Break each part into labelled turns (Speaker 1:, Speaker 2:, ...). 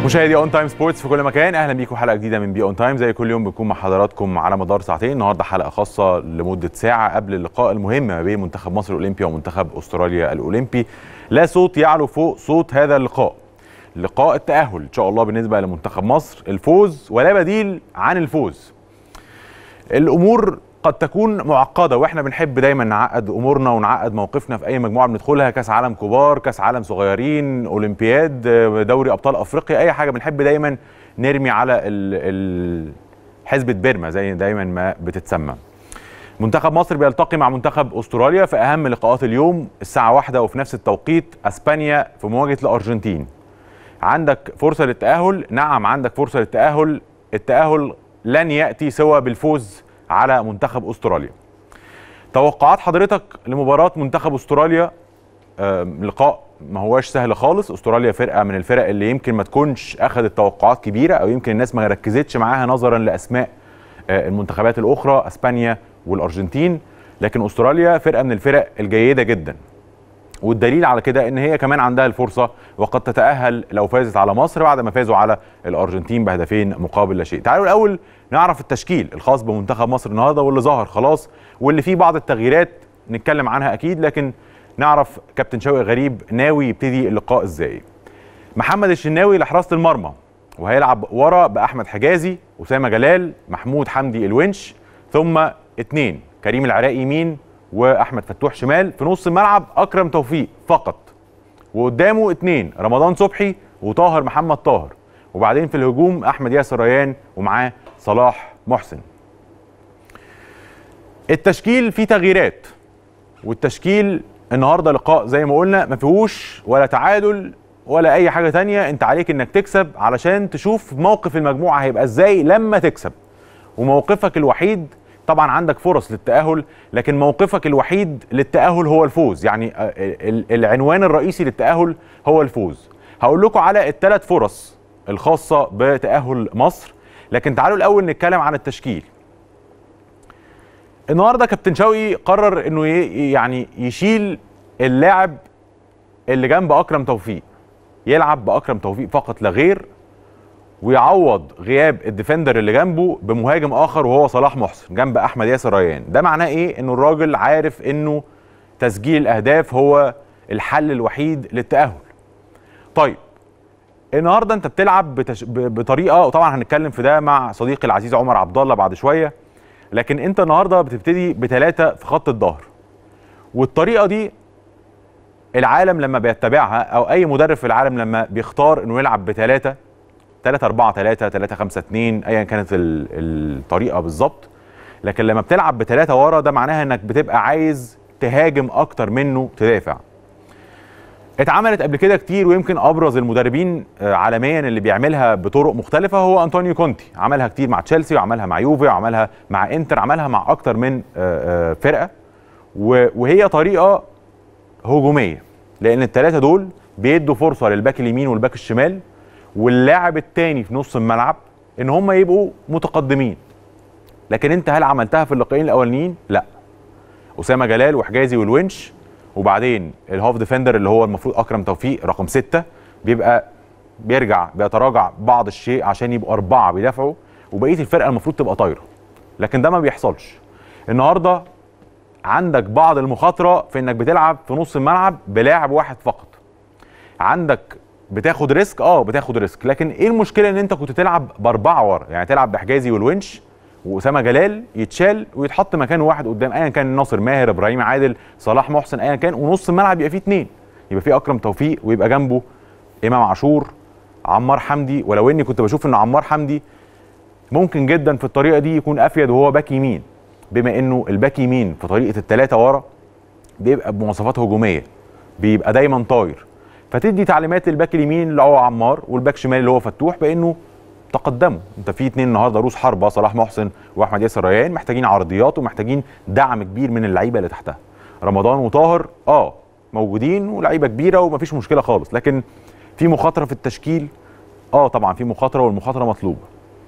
Speaker 1: مشاهدي اون تايم سبورتس في كل مكان اهلا بيكم حلقه جديده من بي اون تايم زي كل يوم بنكون مع حضراتكم على مدار ساعتين النهارده حلقه خاصه لمده ساعه قبل اللقاء المهم ما بين منتخب مصر الاولمبي ومنتخب استراليا الاولمبي لا صوت يعلو فوق صوت هذا اللقاء لقاء التاهل ان شاء الله بالنسبه لمنتخب مصر الفوز ولا بديل عن الفوز الامور قد تكون معقده واحنا بنحب دايما نعقد امورنا ونعقد موقفنا في اي مجموعه بندخلها كاس عالم كبار كاس عالم صغيرين اولمبياد دوري ابطال افريقيا اي حاجه بنحب دايما نرمي على ال ال حزبة بيرما زي دايما ما بتتسمى منتخب مصر بيلتقي مع منتخب استراليا في اهم لقاءات اليوم الساعه واحدة وفي نفس التوقيت اسبانيا في مواجهه الارجنتين عندك فرصه للتاهل نعم عندك فرصه للتاهل التاهل لن ياتي سوى بالفوز على منتخب استراليا توقعات حضرتك لمباراه منتخب استراليا آه لقاء ما هواش سهل خالص استراليا فرقه من الفرق اللي يمكن ما تكونش اخذت توقعات كبيره او يمكن الناس ما ركزتش معاها نظرا لاسماء آه المنتخبات الاخرى اسبانيا والارجنتين لكن استراليا فرقه من الفرق الجيده جدا والدليل على كده ان هي كمان عندها الفرصه وقد تتاهل لو فازت على مصر بعد ما فازوا على الارجنتين بهدفين مقابل لا شيء تعالوا الاول نعرف التشكيل الخاص بمنتخب مصر النهارده واللي ظهر خلاص واللي فيه بعض التغييرات نتكلم عنها اكيد لكن نعرف كابتن شوقي غريب ناوي يبتدي اللقاء ازاي محمد الشناوي لحراسه المرمى وهيلعب ورا باحمد حجازي اسامه جلال محمود حمدي الونش ثم اثنين كريم العراقي يمين واحمد فتوح شمال في نص الملعب اكرم توفيق فقط وقدامه اثنين رمضان صبحي وطاهر محمد طاهر وبعدين في الهجوم احمد ياسر ريان ومعاه صلاح محسن التشكيل فيه تغييرات والتشكيل النهارده لقاء زي ما قلنا ما فيهوش ولا تعادل ولا اي حاجه تانية انت عليك انك تكسب علشان تشوف موقف المجموعه هيبقى ازاي لما تكسب وموقفك الوحيد طبعا عندك فرص للتأهل لكن موقفك الوحيد للتأهل هو الفوز يعني العنوان الرئيسي للتأهل هو الفوز هقول لكم على الثلاث فرص الخاصة بتأهل مصر لكن تعالوا الأول نتكلم عن التشكيل النهارده كابتن شوقي قرر انه يعني يشيل اللاعب اللي جنب اكرم توفيق يلعب باكرم توفيق فقط لا غير ويعوض غياب الديفندر اللي جنبه بمهاجم اخر وهو صلاح محسن جنب احمد ياسر ريان ده معناه ايه انه الراجل عارف انه تسجيل الاهداف هو الحل الوحيد للتاهل طيب النهارده انت بتلعب بتش... بطريقه وطبعا هنتكلم في ده مع صديقي العزيز عمر عبد الله بعد شويه لكن انت النهارده بتبتدي بثلاثه في خط الظهر والطريقه دي العالم لما بيتبعها او اي مدرب في العالم لما بيختار انه يلعب بثلاثه 3 4 3 3 5 2 ايا كانت الطريقه بالظبط لكن لما بتلعب بثلاثه ورا ده معناها انك بتبقى عايز تهاجم اكتر منه تدافع اتعملت قبل كده كتير ويمكن ابرز المدربين عالميا اللي بيعملها بطرق مختلفه هو انطونيو كونتي عملها كتير مع تشيلسي وعملها مع يوفي وعملها مع انتر عملها مع اكتر من فرقه وهي طريقه هجوميه لان الثلاثه دول بيدوا فرصه للباك اليمين والباك الشمال واللاعب الثاني في نص الملعب ان هم يبقوا متقدمين لكن انت هل عملتها في اللقاءين الاولانيين لا اسامه جلال وحجازي والونش وبعدين الهاف ديفندر اللي هو المفروض اكرم توفيق رقم ستة بيبقى بيرجع بيتراجع بعض الشيء عشان يبقوا اربعه بيدافعوا وبقيه الفرقه المفروض تبقى طايره لكن ده ما بيحصلش النهارده عندك بعض المخاطره في انك بتلعب في نص الملعب بلاعب واحد فقط عندك بتاخد ريسك اه بتاخد ريسك لكن ايه المشكله ان انت كنت تلعب باربعه ورا يعني تلعب بحجازي والونش واسامه جلال يتشال ويتحط مكانه واحد قدام ايا كان ناصر ماهر ابراهيم عادل صلاح محسن ايا كان ونص الملعب يبقى فيه اثنين يبقى فيه اكرم توفيق ويبقى جنبه امام عاشور عمار حمدي ولو اني كنت بشوف ان عمار حمدي ممكن جدا في الطريقه دي يكون افيد وهو باك يمين بما انه الباك يمين في طريقه الثلاثه ورا بيبقى بمواصفات هجوميه بيبقى دايما طاير فتدي تعليمات للباك اليمين اللي هو عمار والباك شمال اللي هو فتوح بانه تقدموا انت في اتنين النهارده روس حربه صلاح محسن واحمد ياسر ريان محتاجين عرضيات ومحتاجين دعم كبير من اللعيبه اللي تحتها رمضان وطاهر اه موجودين ولاعيبه كبيره ومفيش مشكله خالص لكن في مخاطره في التشكيل اه طبعا في مخاطره والمخاطره مطلوبه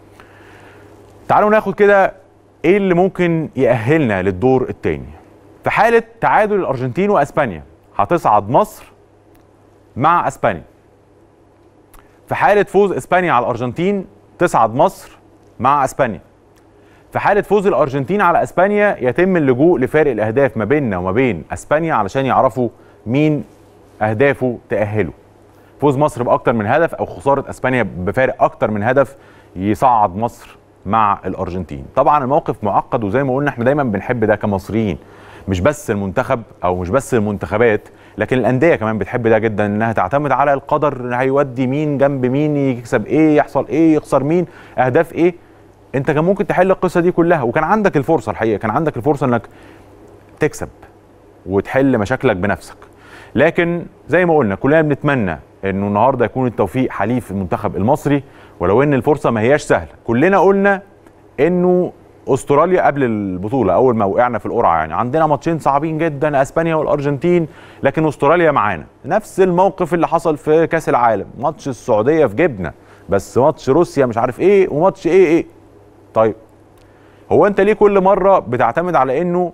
Speaker 1: تعالوا ناخد كده ايه اللي ممكن يأهلنا للدور الثاني في حاله تعادل الارجنتين واسبانيا هتصعد مصر مع اسبانيا في حاله فوز اسبانيا على الارجنتين تصعد مصر مع اسبانيا في حاله فوز الارجنتين على اسبانيا يتم اللجوء لفارق الاهداف ما بيننا وما بين اسبانيا علشان يعرفوا مين اهدافه تاهله فوز مصر باكتر من هدف او خساره اسبانيا بفارق اكتر من هدف يصعد مصر مع الارجنتين طبعا الموقف معقد وزي ما قلنا احنا دايما بنحب ده كمصريين مش بس المنتخب او مش بس المنتخبات لكن الانديه كمان بتحب ده جدا انها تعتمد على القدر هيودي مين جنب مين يكسب ايه يحصل ايه يخسر مين اهداف ايه انت كان ممكن تحل القصه دي كلها وكان عندك الفرصه الحقيقه كان عندك الفرصه انك تكسب وتحل مشاكلك بنفسك لكن زي ما قلنا كلنا بنتمنى انه النهارده يكون التوفيق حليف المنتخب المصري ولو ان الفرصه ما هياش سهله كلنا قلنا انه استراليا قبل البطوله اول ما وقعنا في القرعه يعني عندنا ماتشين صعبين جدا اسبانيا والارجنتين لكن استراليا معانا نفس الموقف اللي حصل في كاس العالم ماتش السعوديه في جبنا بس ماتش روسيا مش عارف ايه وماتش ايه ايه طيب هو انت ليه كل مره بتعتمد على انه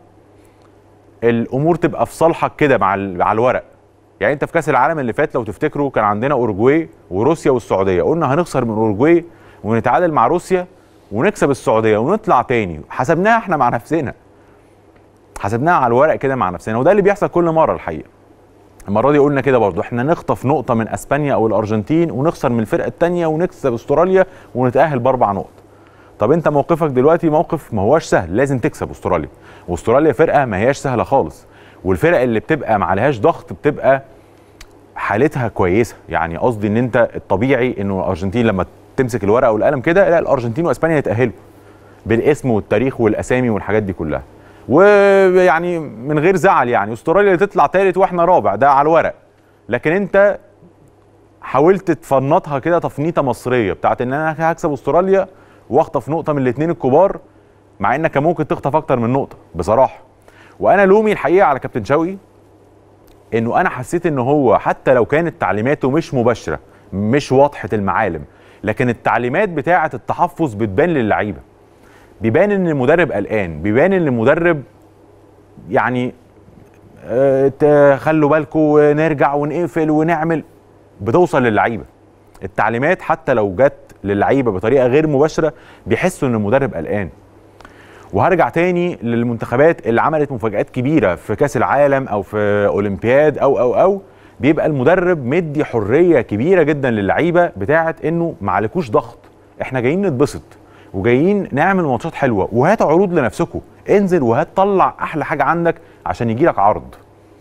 Speaker 1: الامور تبقى في صالحك كده مع على الورق يعني انت في كاس العالم اللي فات لو تفتكروا كان عندنا اورجواي وروسيا والسعوديه قلنا هنخسر من اورجواي ونتعادل مع روسيا ونكسب السعوديه ونطلع تاني حسبناها احنا مع نفسنا حسبناها على الورق كده مع نفسنا وده اللي بيحصل كل مره الحقيقه المره دي قلنا كده برضو احنا نخطف نقطه من اسبانيا او الارجنتين ونخسر من الفرقه الثانيه ونكسب استراليا ونتاهل باربع نقط طب انت موقفك دلوقتي موقف ما هواش سهل لازم تكسب استراليا واستراليا فرقه ما هياش سهله خالص والفرق اللي بتبقى ما عليهاش ضغط بتبقى حالتها كويسه يعني قصدي ان انت الطبيعي انه الارجنتين لما تمسك الورقه والقلم كده لا الارجنتين واسبانيا يتاهلوا بالاسم والتاريخ والاسامي والحاجات دي كلها ويعني من غير زعل يعني استراليا تطلع ثالث واحنا رابع ده على الورق لكن انت حاولت تفنطها كده تفنيطه مصريه بتاعت ان انا هكسب استراليا واخطف نقطه من الاثنين الكبار مع انك كان ممكن تخطف اكتر من نقطه بصراحه وانا لومي الحقيقه على كابتن شوقي انه انا حسيت ان هو حتى لو كانت تعليماته مش مباشره مش واضحه المعالم لكن التعليمات بتاعه التحفظ بتبان للعيبه بيبان ان المدرب قلقان بيبان ان المدرب يعني آه خلوا بالكم ونرجع ونقفل ونعمل بتوصل للعيبه التعليمات حتى لو جت للعيبه بطريقه غير مباشره بيحسوا ان المدرب قلقان وهرجع تاني للمنتخبات اللي عملت مفاجآت كبيره في كاس العالم او في اولمبياد او او او بيبقى المدرب مدي حريه كبيره جدا للعيبه بتاعه انه ما عليكوش ضغط احنا جايين نتبسط وجايين نعمل ماتشات حلوه وهات عروض لنفسكم انزل وهات طلع احلى حاجه عندك عشان يجي لك عرض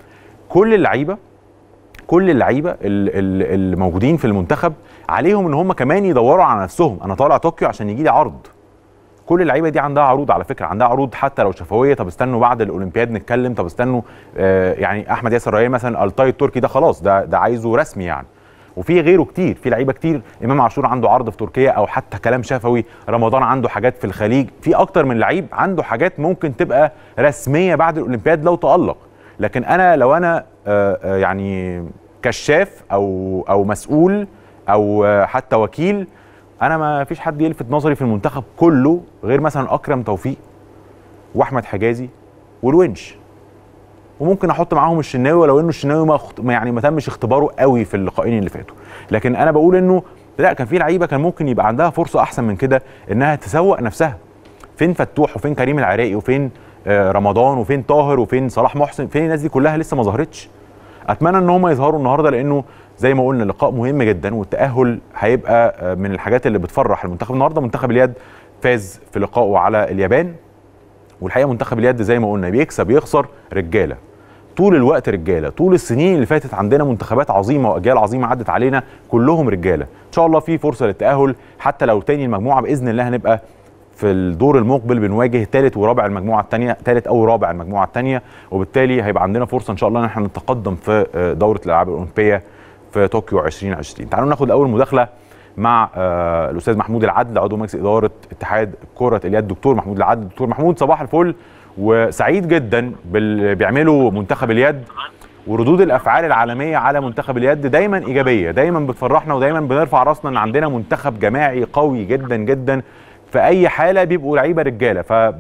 Speaker 1: كل اللعيبه كل اللعيبه اللي موجودين في المنتخب عليهم ان هم كمان يدوروا على نفسهم انا طالع طوكيو عشان يجي لي عرض كل اللعيبه دي عندها عروض على فكره عندها عروض حتى لو شفويه طب استنوا بعد الاولمبياد نتكلم طب استنوا آه يعني احمد ياسر ريان مثلا التاي التركي ده خلاص ده ده عايزه رسمي يعني وفي غيره كتير في لعيبه كتير امام عاشور عنده عرض في تركيا او حتى كلام شفوي رمضان عنده حاجات في الخليج في اكتر من لعيب عنده حاجات ممكن تبقى رسميه بعد الاولمبياد لو تالق لكن انا لو انا آه آه يعني كشاف او او مسؤول او حتى وكيل انا ما فيش حد يلفت نظري في المنتخب كله غير مثلا اكرم توفيق واحمد حجازي والونش وممكن احط معاهم الشناوي ولو انه الشناوي ما, أخت... ما يعني ما تمش اختباره قوي في اللقاءين اللي فاتوا لكن انا بقول انه لا كان في لعيبه كان ممكن يبقى عندها فرصه احسن من كده انها تسوق نفسها فين فتوح وفين كريم العراقي وفين آه رمضان وفين طاهر وفين صلاح محسن فين الناس دي كلها لسه ما ظهرتش اتمنى ان هم يظهروا النهارده لانه زي ما قلنا لقاء مهم جدا والتاهل هيبقى من الحاجات اللي بتفرح المنتخب النهارده منتخب اليد فاز في لقائه على اليابان والحقيقه منتخب اليد زي ما قلنا بيكسب يخسر رجاله طول الوقت رجاله طول السنين اللي فاتت عندنا منتخبات عظيمه واجيال عظيمه عدت علينا كلهم رجاله ان شاء الله في فرصه للتاهل حتى لو تاني المجموعه باذن الله هنبقى في الدور المقبل بنواجه ثالث ورابع المجموعه الثانيه ثالث او رابع المجموعه الثانيه وبالتالي هيبقى عندنا فرصه ان شاء الله ان احنا نتقدم في دوره الالعاب الاولمبيه في طوكيو 2020 تعالوا ناخد اول مداخله مع آه الاستاذ محمود العدل عضو مجلس اداره اتحاد كره اليد دكتور محمود العدل دكتور محمود صباح الفل وسعيد جدا باللي بيعمله منتخب اليد وردود الافعال العالميه على منتخب اليد دايما ايجابيه دايما بتفرحنا ودايما بنرفع راسنا ان عندنا منتخب جماعي قوي جدا جدا في اي حاله بيبقوا لعيبه رجاله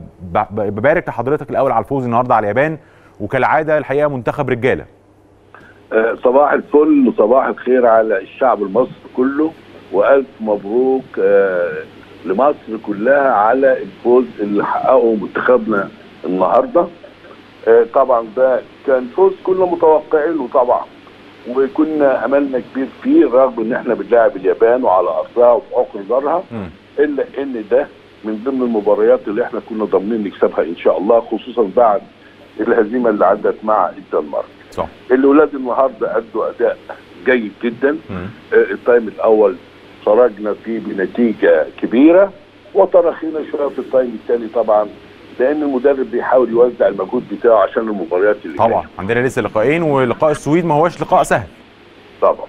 Speaker 1: فببارك لحضرتك الاول على الفوز النهارده على اليابان وكالعاده الحقيقه منتخب رجاله
Speaker 2: صباح الفل وصباح الخير على الشعب المصري كله والف مبروك آه، لمصر كلها على الفوز اللي حققه منتخبنا النهارده آه، طبعا ده كان فوز كنا متوقعينه طبعا وكنا املنا كبير فيه رغم ان احنا بنلاعب اليابان وعلى ارضها وفي عقر دارها
Speaker 1: مم.
Speaker 2: الا ان ده من ضمن المباريات اللي احنا كنا ضامنين نكسبها ان شاء الله خصوصا بعد الهزيمه اللي عدت مع الدنمارك.
Speaker 1: صح
Speaker 2: الاولاد النهارده ادوا اداء جيد جدا
Speaker 1: مم.
Speaker 2: آه، التايم الاول خرجنا فيه بنتيجه كبيره وتراخينا شويه في التايم الثاني طبعا لان المدرب بيحاول يوزع المجهود بتاعه عشان المباريات اللي
Speaker 1: طبعا
Speaker 2: جاية.
Speaker 1: عندنا لسه لقاءين ولقاء السويد ما هوش لقاء سهل
Speaker 2: طبعا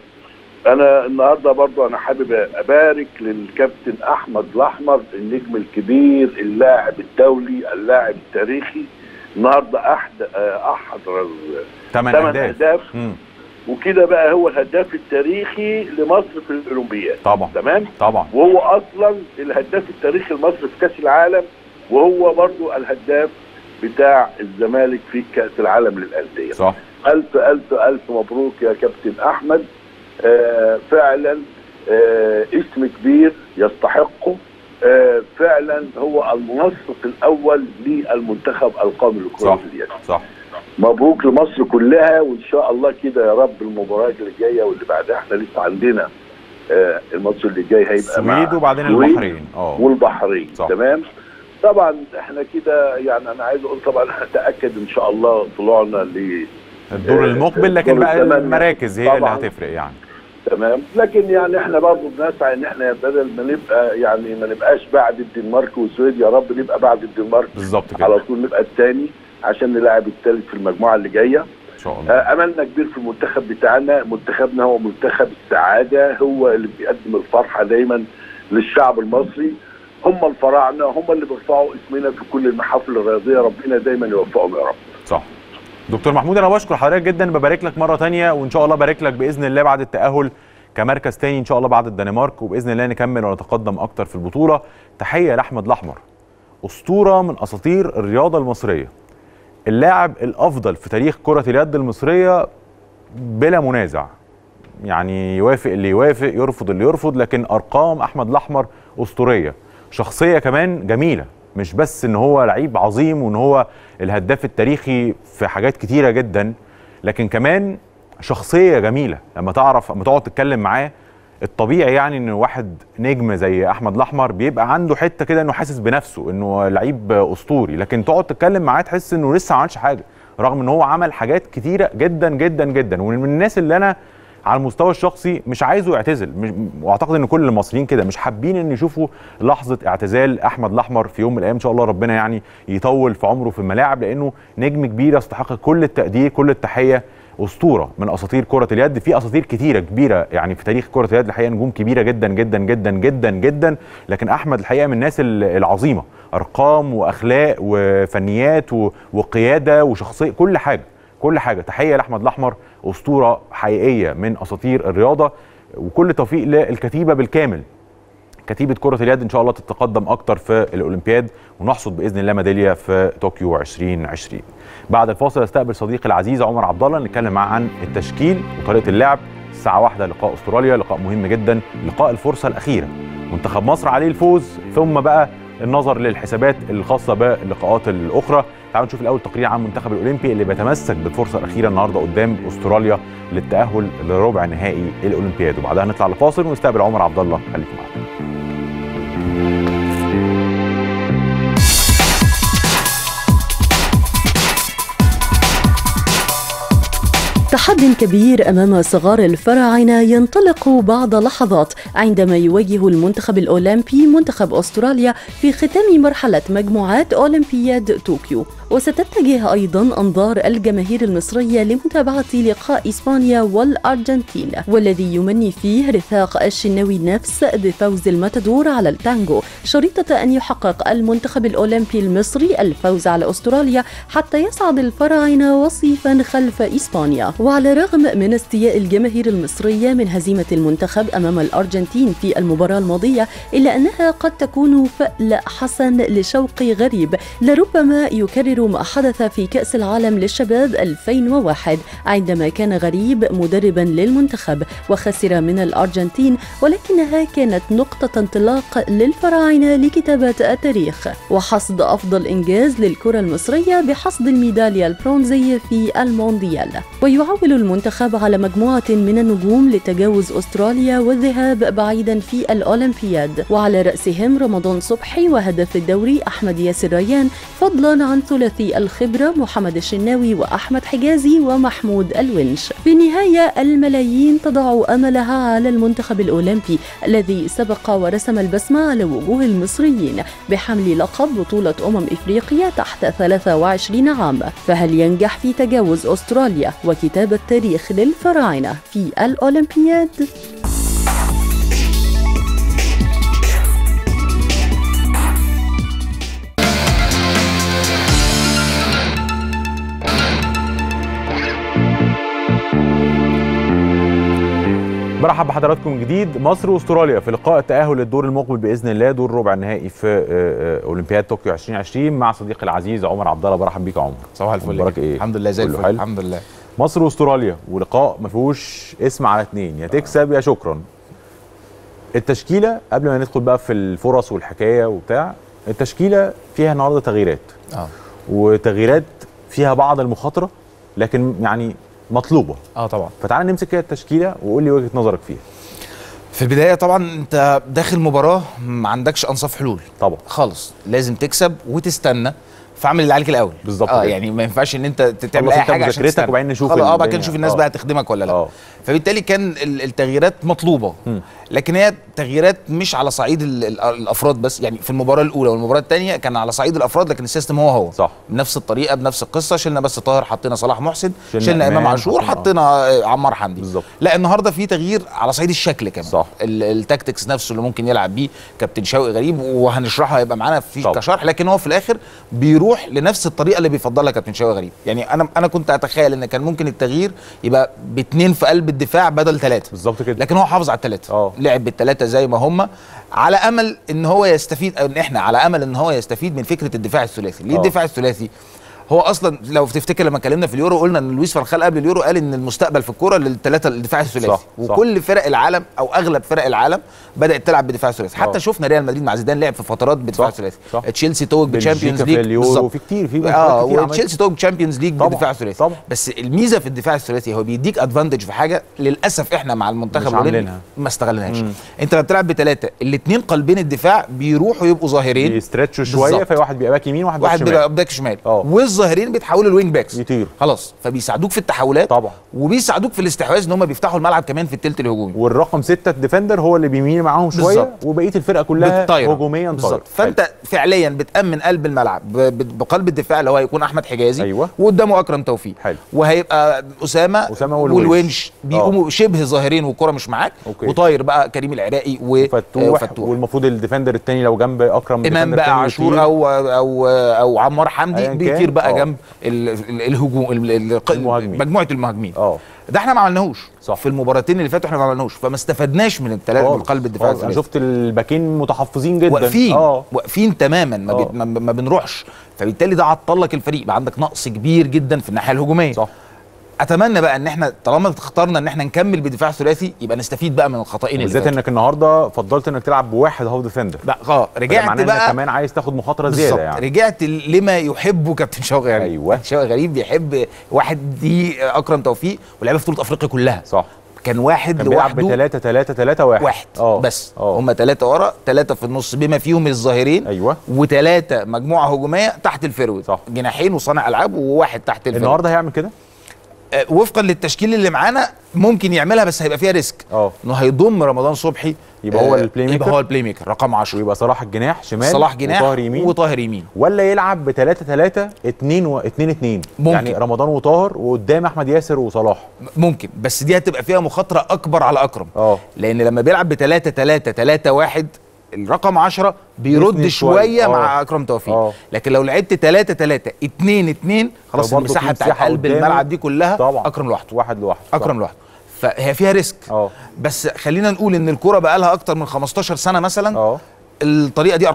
Speaker 2: انا النهارده برضو انا حابب ابارك للكابتن احمد الاحمر النجم الكبير اللاعب الدولي اللاعب التاريخي النهارده احد آه، احضر
Speaker 1: ثمان
Speaker 2: ثمان
Speaker 1: اهداف
Speaker 2: اهداف
Speaker 1: مم.
Speaker 2: وكده بقى هو الهداف التاريخي لمصر في الاولمبياد
Speaker 1: طبعا
Speaker 2: تمام
Speaker 1: طبعا
Speaker 2: وهو اصلا الهداف التاريخي لمصر في كاس العالم وهو برضو الهداف بتاع الزمالك في كاس العالم للانديه
Speaker 1: صح
Speaker 2: الف الف الف مبروك يا كابتن احمد آه فعلا آه اسم كبير يستحقه آه فعلا هو المنسق الاول للمنتخب القومي
Speaker 1: صح
Speaker 2: لكره اليد
Speaker 1: صح
Speaker 2: مبروك لمصر كلها وان شاء الله كده يا رب المباريات اللي جايه واللي بعدها احنا لسه عندنا آه الماتش اللي جاي هيبقى مع
Speaker 1: السويد وبعدين
Speaker 2: السويد
Speaker 1: البحرين اه
Speaker 2: والبحرين
Speaker 1: صح.
Speaker 2: تمام طبعا احنا كده يعني انا عايز اقول طبعا هتاكد ان شاء الله طلوعنا ل
Speaker 1: الدور
Speaker 2: آه،
Speaker 1: المقبل لكن
Speaker 2: الدور
Speaker 1: بقى
Speaker 2: الثمانية.
Speaker 1: المراكز هي اللي
Speaker 2: طبعاً.
Speaker 1: هتفرق يعني
Speaker 2: تمام لكن يعني احنا برضه بنسعى ان احنا بدل ما نبقى يعني ما نبقاش بعد الدنمارك والسويد يا رب نبقى بعد الدنمارك
Speaker 1: بالظبط
Speaker 2: على
Speaker 1: كده
Speaker 2: طول نبقى الثاني عشان نلاعب الثالث في المجموعه اللي جايه
Speaker 1: ان شاء الله
Speaker 2: آه، املنا كبير في المنتخب بتاعنا منتخبنا هو منتخب السعاده هو اللي بيقدم الفرحه دايما للشعب المصري هم الفراعنه هم اللي بيرفعوا اسمنا في كل المحافل الرياضيه ربنا دايما يوفقهم يا رب
Speaker 1: صح دكتور محمود انا بشكر حضرتك جدا ببارك لك مره تانية وان شاء الله بارك لك باذن الله بعد التاهل كمركز تاني ان شاء الله بعد الدنمارك وباذن الله نكمل ونتقدم اكتر في البطوله تحيه لاحمد الاحمر اسطوره من اساطير الرياضه المصريه اللاعب الافضل في تاريخ كره اليد المصريه بلا منازع يعني يوافق اللي يوافق يرفض اللي يرفض لكن ارقام احمد الاحمر اسطوريه شخصيه كمان جميله مش بس ان هو لعيب عظيم وان هو الهداف التاريخي في حاجات كتيره جدا لكن كمان شخصيه جميله لما تعرف لما تقعد تتكلم معاه الطبيعي يعني ان واحد نجم زي احمد الاحمر بيبقى عنده حته كده انه حاسس بنفسه انه لعيب اسطوري لكن تقعد تتكلم معاه تحس انه لسه ما عملش حاجه رغم ان هو عمل حاجات كتيره جدا جدا جدا ومن الناس اللي انا على المستوى الشخصي مش عايزه يعتزل مش واعتقد ان كل المصريين كده مش حابين ان يشوفوا لحظه اعتزال احمد الاحمر في يوم من الايام ان شاء الله ربنا يعني يطول في عمره في الملاعب لانه نجم كبير يستحق كل التقدير كل التحيه اسطوره من اساطير كره اليد في اساطير كتيره كبيره يعني في تاريخ كره اليد الحقيقه نجوم كبيره جدا جدا جدا جدا جدا لكن احمد الحقيقه من الناس ال- العظيمه ارقام واخلاق وفنيات و- وقياده وشخصيه كل حاجه كل حاجه تحيه لاحمد الاحمر اسطوره حقيقيه من اساطير الرياضه وكل توفيق للكتيبه بالكامل كتيبه كره اليد ان شاء الله تتقدم اكتر في الاولمبياد ونحصد باذن الله ميداليه في طوكيو 2020 بعد الفاصل استقبل صديقي العزيز عمر عبد الله نتكلم معاه عن التشكيل وطريقه اللعب الساعه واحدة لقاء استراليا لقاء مهم جدا لقاء الفرصه الاخيره منتخب مصر عليه الفوز ثم بقى النظر للحسابات الخاصه باللقاءات الاخرى تعالوا نشوف الاول تقرير عن المنتخب الاولمبي اللي بيتمسك بالفرصه الاخيره النهارده قدام استراليا للتاهل لربع نهائي الاولمبياد وبعدها نطلع لفاصل ونستقبل عمر عبد الله خليكم معانا
Speaker 3: تحد كبير امام صغار الفراعنه ينطلق بعد لحظات عندما يواجه المنتخب الاولمبي منتخب استراليا في ختام مرحله مجموعات اولمبياد طوكيو وستتجه ايضا انظار الجماهير المصريه لمتابعه لقاء اسبانيا والارجنتين والذي يمني فيه رفاق الشناوي نفس بفوز الماتادور على التانجو شريطه ان يحقق المنتخب الاولمبي المصري الفوز على استراليا حتى يصعد الفراعنه وصيفا خلف اسبانيا وعلى الرغم من استياء الجماهير المصريه من هزيمه المنتخب امام الارجنتين في المباراه الماضيه الا انها قد تكون فأل حسن لشوقي غريب لربما يكرر ما حدث في كأس العالم للشباب 2001 عندما كان غريب مدربا للمنتخب وخسر من الأرجنتين ولكنها كانت نقطة انطلاق للفراعنة لكتابة التاريخ وحصد أفضل إنجاز للكرة المصرية بحصد الميدالية البرونزية في المونديال ويعول المنتخب على مجموعة من النجوم لتجاوز أستراليا والذهاب بعيدا في الأولمبياد وعلى رأسهم رمضان صبحي وهدف الدوري أحمد ياسر ريان فضلا عن ثلاثي الخبرة محمد الشناوي وأحمد حجازي ومحمود الونش في النهاية الملايين تضع أملها على المنتخب الأولمبي الذي سبق ورسم البسمة على وجوه المصريين بحمل لقب بطولة أمم إفريقيا تحت 23 عام فهل ينجح في تجاوز أستراليا وكتابة تاريخ للفراعنة في الأولمبياد؟
Speaker 1: برحب بحضراتكم من جديد مصر واستراليا في لقاء التاهل للدور المقبل باذن الله دور ربع النهائي في آه، آه، اولمبياد طوكيو 2020 مع صديقي العزيز عمر عبد الله برحب بيك يا عمر
Speaker 4: صباح الفل
Speaker 1: اخبارك ايه
Speaker 4: الحمد لله زي
Speaker 1: كله
Speaker 4: الفل
Speaker 1: حلو؟
Speaker 4: الحمد لله
Speaker 1: مصر واستراليا ولقاء ما فيهوش اسم على اتنين يا تكسب يا شكرا التشكيله قبل ما ندخل بقى في الفرص والحكايه وبتاع التشكيله فيها النهارده تغييرات
Speaker 4: اه
Speaker 1: وتغييرات فيها بعض المخاطره لكن يعني مطلوبه
Speaker 4: اه طبعا
Speaker 1: فتعال نمسك كده التشكيله وقول لي وجهه نظرك فيها
Speaker 4: في البدايه طبعا انت داخل مباراه ما عندكش انصاف حلول
Speaker 1: طبعا
Speaker 4: خالص لازم تكسب وتستنى فاعمل اللي عليك الاول
Speaker 1: بالظبط
Speaker 4: اه
Speaker 1: كده.
Speaker 4: يعني ما ينفعش ان انت تعمل
Speaker 1: خلص
Speaker 4: اي
Speaker 1: انت
Speaker 4: حاجه عشان
Speaker 1: مذاكرتك
Speaker 4: تستنى
Speaker 1: وبعدين نشوف
Speaker 4: خلاص اه بعد كده
Speaker 1: الدنيا.
Speaker 4: نشوف الناس
Speaker 1: آه.
Speaker 4: بقى هتخدمك ولا لا
Speaker 1: اه
Speaker 4: فبالتالي كان ال- التغييرات مطلوبه
Speaker 1: مم.
Speaker 4: لكن هي تغييرات مش على صعيد ال- ال- الافراد بس يعني في المباراه الاولى والمباراه الثانيه كان على صعيد الافراد لكن السيستم هو هو
Speaker 1: صح
Speaker 4: بنفس الطريقه بنفس القصه شلنا بس طاهر حطينا صلاح محسن
Speaker 1: شلنا
Speaker 4: شلنا, امام
Speaker 1: إمام،
Speaker 4: عاشور
Speaker 1: حطينا-
Speaker 4: حطينا آه، عمار حمدي
Speaker 1: بالظبط
Speaker 4: لا النهارده في تغيير على صعيد الشكل كمان
Speaker 1: صح.
Speaker 4: ال- التاكتكس نفسه اللي ممكن يلعب بيه كابتن شوقي غريب وهنشرحه هيبقى معانا في
Speaker 1: طبعا.
Speaker 4: كشرح لكن هو في الاخر بيروح لنفس الطريقه اللي بيفضلها كابتن شوقي غريب يعني انا انا كنت اتخيل ان كان ممكن التغيير يبقى باثنين في قلب الدفاع بدل ثلاثه
Speaker 1: بالظبط كده
Speaker 4: لكن هو حافظ على الثلاثه
Speaker 1: اه.
Speaker 4: لعب بالثلاثه زي ما هم على امل ان هو يستفيد او ان احنا على امل ان هو يستفيد من فكره الدفاع الثلاثي ليه
Speaker 1: اه.
Speaker 4: الدفاع الثلاثي هو اصلا لو تفتكر لما اتكلمنا في اليورو قلنا ان لويس فان قبل اليورو قال ان المستقبل في الكوره للثلاثه الدفاع الثلاثي
Speaker 1: صح، صح.
Speaker 4: وكل فرق العالم او اغلب فرق العالم بدات تلعب بدفاع ثلاثي حتى
Speaker 1: اه.
Speaker 4: شفنا ريال مدريد مع زيدان لعب في فترات بدفاع
Speaker 1: صح،
Speaker 4: ثلاثي
Speaker 1: صح.
Speaker 4: تشيلسي توج بتشامبيونز
Speaker 1: بلجيكا
Speaker 4: ليج
Speaker 1: في اليورو
Speaker 4: بالظبط.
Speaker 1: في كتير في
Speaker 4: اه
Speaker 1: بطولات كتير عملت.
Speaker 4: وتشيلسي توج تشامبيونز ليج
Speaker 1: طبعا،
Speaker 4: بدفاع ثلاثي
Speaker 1: طبعا.
Speaker 4: بس الميزه في الدفاع الثلاثي هو بيديك ادفانتج في حاجه للاسف احنا مع المنتخب
Speaker 1: مش
Speaker 4: الأولمبي
Speaker 1: عاملينها.
Speaker 4: ما استغلناش
Speaker 1: مم.
Speaker 4: انت لما بتلعب بثلاثه الاثنين قلبين الدفاع بيروحوا يبقوا ظاهرين
Speaker 1: بيسترتشوا شويه
Speaker 4: بالظبط.
Speaker 1: في واحد بيبقى باك يمين وواحد باك
Speaker 4: واحد
Speaker 1: شمال
Speaker 4: بيبقى باك شمال
Speaker 1: اه.
Speaker 4: والظاهرين بيتحولوا لوينج باكس
Speaker 1: يطير
Speaker 4: خلاص فبيساعدوك في التحولات
Speaker 1: طبعا
Speaker 4: وبيساعدوك في الاستحواذ ان هم بيفتحوا الملعب كمان في الثلث الهجومي
Speaker 1: والرقم ستة الديفندر هو اللي بيميل معاهم شويه
Speaker 4: بالظبط.
Speaker 1: وبقيه الفرقه كلها
Speaker 4: بالطايرة.
Speaker 1: هجوميا
Speaker 4: بالظبط
Speaker 1: طايرة.
Speaker 4: فانت فعليا بتامن قلب الملعب ب- ب- بقلب الدفاع اللي هو هيكون احمد حجازي
Speaker 1: أيوة.
Speaker 4: وقدامه اكرم توفيق
Speaker 1: حلو.
Speaker 4: وهيبقى اسامه
Speaker 1: أسامة والونش.
Speaker 4: والونش بيقوموا شبه ظاهرين والكره مش معاك
Speaker 1: أوكي.
Speaker 4: وطاير بقى كريم العراقي
Speaker 1: فتوح
Speaker 4: وفتوح
Speaker 1: والمفروض الديفندر الثاني لو جنب اكرم
Speaker 4: امام
Speaker 1: الديفندر
Speaker 4: بقى
Speaker 1: التاني
Speaker 4: عاشور
Speaker 1: يطير.
Speaker 4: او او او عمار حمدي
Speaker 1: أياً كان.
Speaker 4: بيطير بقى
Speaker 1: آه.
Speaker 4: جنب ال- ال- الهجوم ال- ال-
Speaker 1: المهاجمين.
Speaker 4: مجموعه المهاجمين
Speaker 1: اه
Speaker 4: ده احنا ما عملناهوش
Speaker 1: صح.
Speaker 4: في المباراتين اللي فاتوا احنا ما عملناهوش فما استفدناش من الثلاثه من
Speaker 1: خالص،
Speaker 4: قلب الدفاع
Speaker 1: خالص. انا
Speaker 4: الثلاثي.
Speaker 1: شفت الباكين متحفظين جدا
Speaker 4: واقفين
Speaker 1: اه
Speaker 4: واقفين تماما ما,
Speaker 1: آه.
Speaker 4: بي... ما, ما بنروحش فبالتالي ده عطل لك الفريق بقى عندك نقص كبير جدا في الناحيه الهجوميه
Speaker 1: صح
Speaker 4: اتمنى بقى ان احنا طالما اخترنا ان احنا نكمل بدفاع ثلاثي يبقى نستفيد بقى من الخطأين اللي
Speaker 1: بالذات
Speaker 4: فاتوا
Speaker 1: انك النهارده فضلت انك تلعب بواحد هاف ديفندر
Speaker 4: بقى اه
Speaker 1: فده
Speaker 4: رجعت
Speaker 1: معناه انك
Speaker 4: بقى
Speaker 1: كمان عايز تاخد مخاطره زياده
Speaker 4: بالظبط
Speaker 1: يعني
Speaker 4: رجعت لما يحبه كابتن شوقي غريب
Speaker 1: أيوة.
Speaker 4: كابتن شوقي غريب بيحب واحد دي اكرم توفيق ولعبها في بطوله افريقيا كلها
Speaker 1: صح
Speaker 4: كان واحد
Speaker 1: كان بيلعب
Speaker 4: لوحده
Speaker 1: ب 3 3 3 1
Speaker 4: واحد
Speaker 1: اه
Speaker 4: بس
Speaker 1: اه
Speaker 4: هم ثلاثه ورا ثلاثه في النص بما فيهم الظاهرين
Speaker 1: ايوه
Speaker 4: وثلاثه مجموعه هجوميه تحت الفيرود
Speaker 1: صح.
Speaker 4: جناحين وصانع العاب وواحد تحت الفيرود
Speaker 1: النهارده هيعمل كده
Speaker 4: آه، وفقا للتشكيل اللي معانا ممكن يعملها بس هيبقى فيها ريسك
Speaker 1: اه
Speaker 4: انه هيضم رمضان صبحي
Speaker 1: يبقى هو
Speaker 4: آه،
Speaker 1: البلاي
Speaker 4: يبقى
Speaker 1: ميكر؟
Speaker 4: هو البلاي ميكر رقم 10
Speaker 1: ويبقى صلاح الجناح شمال
Speaker 4: صلاح جناح
Speaker 1: وطاهر يمين
Speaker 4: وطاهر يمين
Speaker 1: ولا يلعب ب 3 3 2 و 2 2
Speaker 4: ممكن.
Speaker 1: يعني رمضان وطاهر وقدام احمد ياسر وصلاح
Speaker 4: م- ممكن بس دي هتبقى فيها مخاطره اكبر على اكرم
Speaker 1: اه
Speaker 4: لان لما بيلعب ب 3 3 3 1 الرقم 10 بيرد
Speaker 1: يسند شوية.
Speaker 4: شويه
Speaker 1: آه.
Speaker 4: مع اكرم توفيق
Speaker 1: آه.
Speaker 4: لكن لو لعبت 3 3 2 2 خلاص
Speaker 1: فبرضه
Speaker 4: المساحه
Speaker 1: في
Speaker 4: بتاعت
Speaker 1: مساحة
Speaker 4: قلب
Speaker 1: قدامه.
Speaker 4: الملعب دي كلها
Speaker 1: طبعا
Speaker 4: اكرم لوحده
Speaker 1: واحد لوحده صح.
Speaker 4: اكرم لوحده فهي فيها ريسك
Speaker 1: اه
Speaker 4: بس خلينا نقول ان الكوره بقى لها اكتر من 15 سنه مثلا
Speaker 1: اه
Speaker 4: الطريقه دي ارقام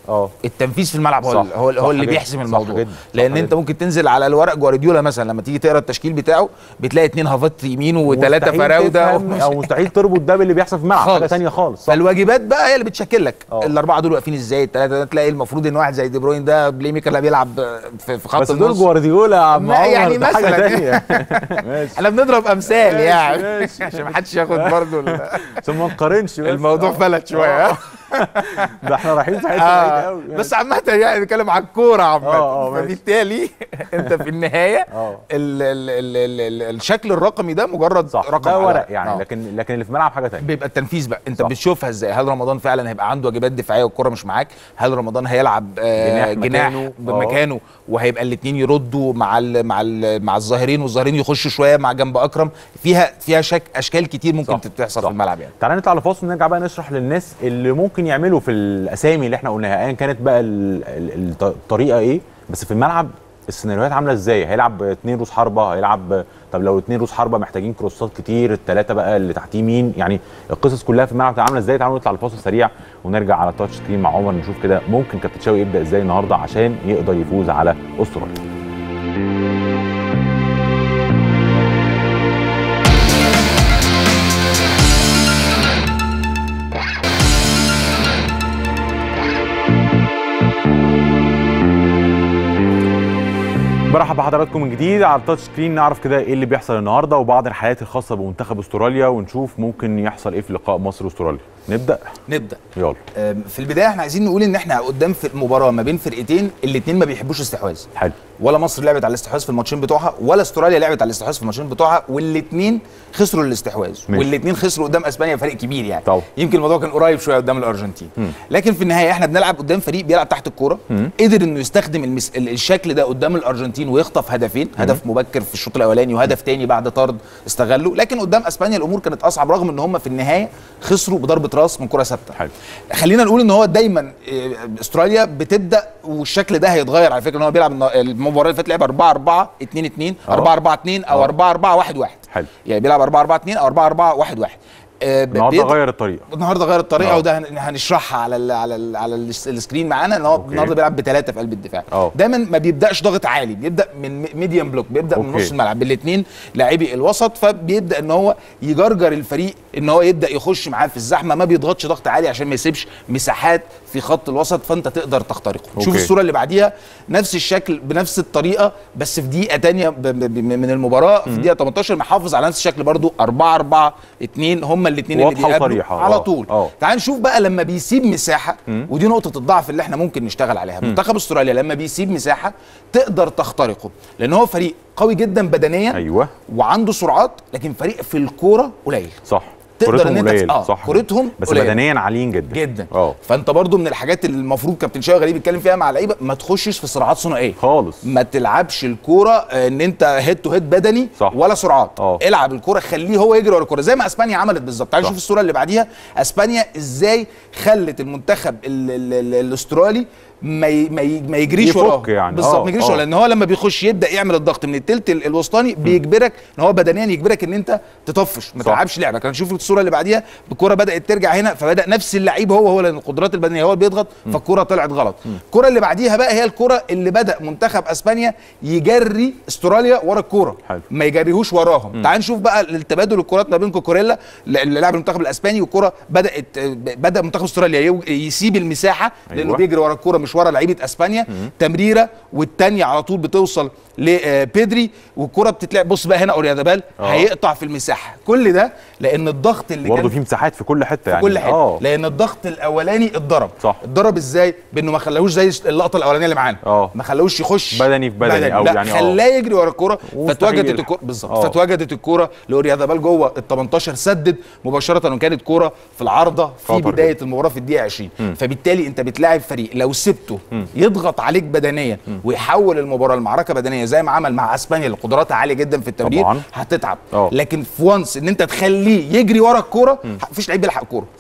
Speaker 1: اه
Speaker 4: التنفيذ في الملعب هو
Speaker 1: صح،
Speaker 4: ال- هو, ال-
Speaker 1: صح
Speaker 4: هو اللي
Speaker 1: جدا،
Speaker 4: بيحسم
Speaker 1: صح
Speaker 4: الموضوع
Speaker 1: جدا،
Speaker 4: لان
Speaker 1: صح
Speaker 4: انت
Speaker 1: جدا.
Speaker 4: ممكن تنزل على الورق جوارديولا مثلا لما تيجي تقرا التشكيل بتاعه بتلاقي اتنين هافات يمين وثلاثه
Speaker 1: مستحيل
Speaker 4: فراوده
Speaker 1: تفهم او مستحيل تربط ده باللي بيحصل في الملعب حاجه
Speaker 4: خالص.
Speaker 1: ثانيه خالص صح.
Speaker 4: فالواجبات بقى هي اللي بتشكل لك
Speaker 1: اه.
Speaker 4: الاربعه دول واقفين ازاي الثلاثه ده تلاقي المفروض ان واحد زي دي بروين ده بلاي ميكر اللي بيلعب في في خط
Speaker 1: بس دول
Speaker 4: النص
Speaker 1: جوارديولا يا عم
Speaker 4: ما
Speaker 1: عمر
Speaker 4: يعني
Speaker 1: ده حاجه
Speaker 4: مثلاً.
Speaker 1: ثانيه ماشي
Speaker 4: احنا بنضرب امثال
Speaker 1: ماشي،
Speaker 4: يعني
Speaker 1: ماشي.
Speaker 4: عشان ما حدش ياخد برضه ال-
Speaker 1: عشان ما نقارنش بس
Speaker 4: الموضوع
Speaker 1: آه.
Speaker 4: فلت شويه
Speaker 1: آه. ده احنا رايحين في حته بعيد
Speaker 4: آه.
Speaker 1: قوي
Speaker 4: بس عامة يعني بنتكلم على الكورة
Speaker 1: آه، آه،
Speaker 4: عامة
Speaker 1: ماشي.
Speaker 4: فبالتالي انت في النهاية
Speaker 1: اه
Speaker 4: ال ال ال ال ال الشكل الرقمي ده مجرد
Speaker 1: صح
Speaker 4: رقم
Speaker 1: ده
Speaker 4: على
Speaker 1: ورق
Speaker 4: ورق.
Speaker 1: يعني
Speaker 4: آه.
Speaker 1: لكن لكن اللي في الملعب حاجه ثانيه
Speaker 4: بيبقى التنفيذ بقى انت
Speaker 1: صح.
Speaker 4: بتشوفها ازاي هل رمضان فعلا هيبقى عنده واجبات دفاعيه والكره مش معاك هل رمضان هيلعب آه
Speaker 1: جناح
Speaker 4: جناح,
Speaker 1: مكانه.
Speaker 4: بمكانه وهيبقى الاثنين يردوا مع ال مع ال مع الظاهرين والظاهرين يخشوا شويه مع جنب اكرم فيها فيها شك اشكال كتير ممكن
Speaker 1: صح.
Speaker 4: تحصل
Speaker 1: صح.
Speaker 4: في الملعب يعني
Speaker 1: تعالى نطلع لفاصل ونرجع بقى نشرح للناس اللي ممكن يعملوا في الاسامي اللي احنا قلناها ايا كانت بقى ال- ال- الط- الطريقه ايه بس في الملعب السيناريوهات عامله ازاي هيلعب اتنين روس حربه هيلعب طب لو اتنين روس حربه محتاجين كروسات كتير الثلاثه بقى اللي تحتيه مين يعني القصص كلها في الملعب بتبقى عامله ازاي تعالوا نطلع لفاصل سريع ونرجع على التاتش سكرين مع عمر نشوف كده ممكن كابتن شوقي يبدا ازاي النهارده عشان يقدر يفوز على استراليا برحب بحضراتكم من جديد على التاتش سكرين نعرف كده ايه اللي بيحصل النهارده وبعض الحالات الخاصه بمنتخب استراليا ونشوف ممكن يحصل ايه في لقاء مصر واستراليا نبدا
Speaker 4: نبدا
Speaker 1: يلا
Speaker 4: أم، في البدايه احنا عايزين نقول ان احنا قدام في مباراه ما بين فرقتين الاثنين ما بيحبوش استحواذ
Speaker 1: حلو
Speaker 4: ولا مصر لعبت على الاستحواذ في الماتشين بتوعها ولا استراليا لعبت على الاستحواذ في الماتشين بتوعها والاثنين خسروا الاستحواذ
Speaker 1: ماشي.
Speaker 4: والاثنين خسروا قدام اسبانيا فريق كبير يعني
Speaker 1: طبعا.
Speaker 4: يمكن الموضوع كان قريب شويه قدام الارجنتين
Speaker 1: مم.
Speaker 4: لكن في النهايه احنا بنلعب قدام فريق بيلعب تحت الكوره
Speaker 1: مم.
Speaker 4: قدر انه يستخدم المس... ال- الشكل ده قدام الارجنتين ويخطف هدفين هدف مبكر في الشوط الاولاني وهدف تاني بعد طرد استغله لكن قدام اسبانيا الامور كانت اصعب رغم ان هم في النهايه خسروا بضربه راس من كره ثابته
Speaker 1: حلو
Speaker 4: خلينا نقول ان هو دايما إيه، استراليا بتبدا والشكل ده هيتغير على فكره ان هو بيلعب النا- المباراه اللي فاتت لعب 4 4 2 2
Speaker 1: آه.
Speaker 4: 4 4 2 او
Speaker 1: آه.
Speaker 4: 4 4 1 1
Speaker 1: حلو
Speaker 4: يعني بيلعب 4 4 2 او 4 4 1 1 آه، ب-
Speaker 1: النهارده
Speaker 4: بيقدر-
Speaker 1: غير الطريقه
Speaker 4: النهارده غير الطريقه
Speaker 1: آه.
Speaker 4: وده هن- هنشرحها على ال على ال على ال السكرين معانا ان هو
Speaker 1: أوكي.
Speaker 4: النهارده بيلعب بثلاثه في قلب الدفاع
Speaker 1: آه.
Speaker 4: دايما ما بيبداش ضغط عالي بيبدا من ميديم بلوك بيبدا من
Speaker 1: أوكي.
Speaker 4: نص الملعب بالاثنين لاعبي الوسط فبيبدا ان هو يجرجر الفريق ان هو يبدا يخش معاه في الزحمه ما بيضغطش ضغط عالي عشان ما يسيبش مساحات في خط الوسط فانت تقدر تخترقه شوف
Speaker 1: أوكي.
Speaker 4: الصوره اللي بعديها نفس الشكل بنفس الطريقه بس في دقيقه تانية ب- ب- ب- من المباراه في دقيقه 18 محافظ على نفس الشكل برضو 4 4 2 هما الاثنين اللي
Speaker 1: واضحة
Speaker 4: بيقابلوا
Speaker 1: وصريحة.
Speaker 4: على
Speaker 1: آه.
Speaker 4: طول
Speaker 1: آه.
Speaker 4: تعال نشوف بقى لما بيسيب مساحه ودي نقطه الضعف اللي احنا ممكن نشتغل عليها منتخب استراليا لما بيسيب مساحه تقدر تخترقه لان هو فريق قوي جدا بدنيا
Speaker 1: ايوه
Speaker 4: وعنده سرعات لكن فريق في الكوره قليل
Speaker 1: صح
Speaker 4: تقدر
Speaker 1: كورتهم
Speaker 4: إن أنت-
Speaker 1: قليل
Speaker 4: آه،
Speaker 1: صح
Speaker 4: كورتهم
Speaker 1: بس
Speaker 4: قليل.
Speaker 1: بدنيا عاليين جدا
Speaker 4: جدا
Speaker 1: اه
Speaker 4: فانت برضو من الحاجات اللي المفروض كابتن شاوي غريب يتكلم فيها مع اللعيبه ما تخشش في صراعات ثنائيه
Speaker 1: خالص
Speaker 4: ما تلعبش الكوره آه، ان انت هيد تو هيد بدني
Speaker 1: صح.
Speaker 4: ولا سرعات
Speaker 1: اه.
Speaker 4: العب الكوره خليه هو يجري ورا الكوره زي ما اسبانيا عملت بالظبط تعال
Speaker 1: صح.
Speaker 4: نشوف الصوره اللي بعديها اسبانيا ازاي خلت المنتخب ال ال ال الاسترالي ما ي- ما ي- ما يجريش
Speaker 1: يفك
Speaker 4: وراه
Speaker 1: يعني.
Speaker 4: بالظبط
Speaker 1: اه،
Speaker 4: ما يجريش
Speaker 1: اه.
Speaker 4: وراه لان هو لما بيخش يبدا يعمل الضغط من التلت ال- الوسطاني بيجبرك ان هو بدنيا يجبرك ان انت تطفش ما
Speaker 1: صح.
Speaker 4: تلعبش لعبك هنشوف الصوره اللي بعديها الكوره بدات ترجع هنا فبدا نفس اللعيب هو هو لان القدرات البدنيه هو اللي بيضغط فالكوره طلعت غلط الكوره اللي بعديها بقى هي الكوره اللي بدا منتخب اسبانيا يجري استراليا ورا الكوره
Speaker 1: حلو.
Speaker 4: ما يجريهوش وراهم تعال نشوف بقى التبادل الكرات ما بين كوكوريلا اللي لاعب المنتخب الاسباني والكره بدات بدا منتخب استراليا يو- يسيب المساحه لانه
Speaker 1: أيوة.
Speaker 4: بيجري ورا الكوره مش ورا لعيبه اسبانيا تمريره والثانيه على طول بتوصل لبيدري والكره بتتلعب بص بقى هنا اوريادابال
Speaker 1: آه.
Speaker 4: هيقطع في المساحه كل ده لان الضغط اللي
Speaker 1: برضه
Speaker 4: كان
Speaker 1: في مساحات في كل حته
Speaker 4: في
Speaker 1: يعني
Speaker 4: كل حته
Speaker 1: اه
Speaker 4: لان الضغط الاولاني اتضرب
Speaker 1: صح.
Speaker 4: اتضرب ازاي بانه ما خلاهوش زي اللقطه الاولانيه اللي معانا
Speaker 1: اه.
Speaker 4: ما خلاهوش يخش
Speaker 1: بدني في بدني أو
Speaker 4: لا
Speaker 1: يعني اه.
Speaker 4: خلاه يجري ورا الكوره
Speaker 1: ومستحيل
Speaker 4: فتواجدت
Speaker 1: يلحق.
Speaker 4: الكوره بالظبط
Speaker 1: اه.
Speaker 4: فتواجدت الكوره لاوريادابال جوه ال 18 سدد مباشره وكانت كوره في العارضه في
Speaker 1: خطر
Speaker 4: بدايه
Speaker 1: جدا.
Speaker 4: المباراه في الدقيقه 20 فبالتالي انت بتلاعب فريق لو سبته يضغط عليك بدنيا ويحول المباراه لمعركه بدنيه زي ما عمل مع اسبانيا اللي قدراتها عاليه جدا في التمرير
Speaker 1: طبعاً.
Speaker 4: هتتعب
Speaker 1: اه.
Speaker 4: لكن في وانس ان انت تخليه يجري ورا الكوره مفيش لعيب بيلحق الكوره
Speaker 1: صح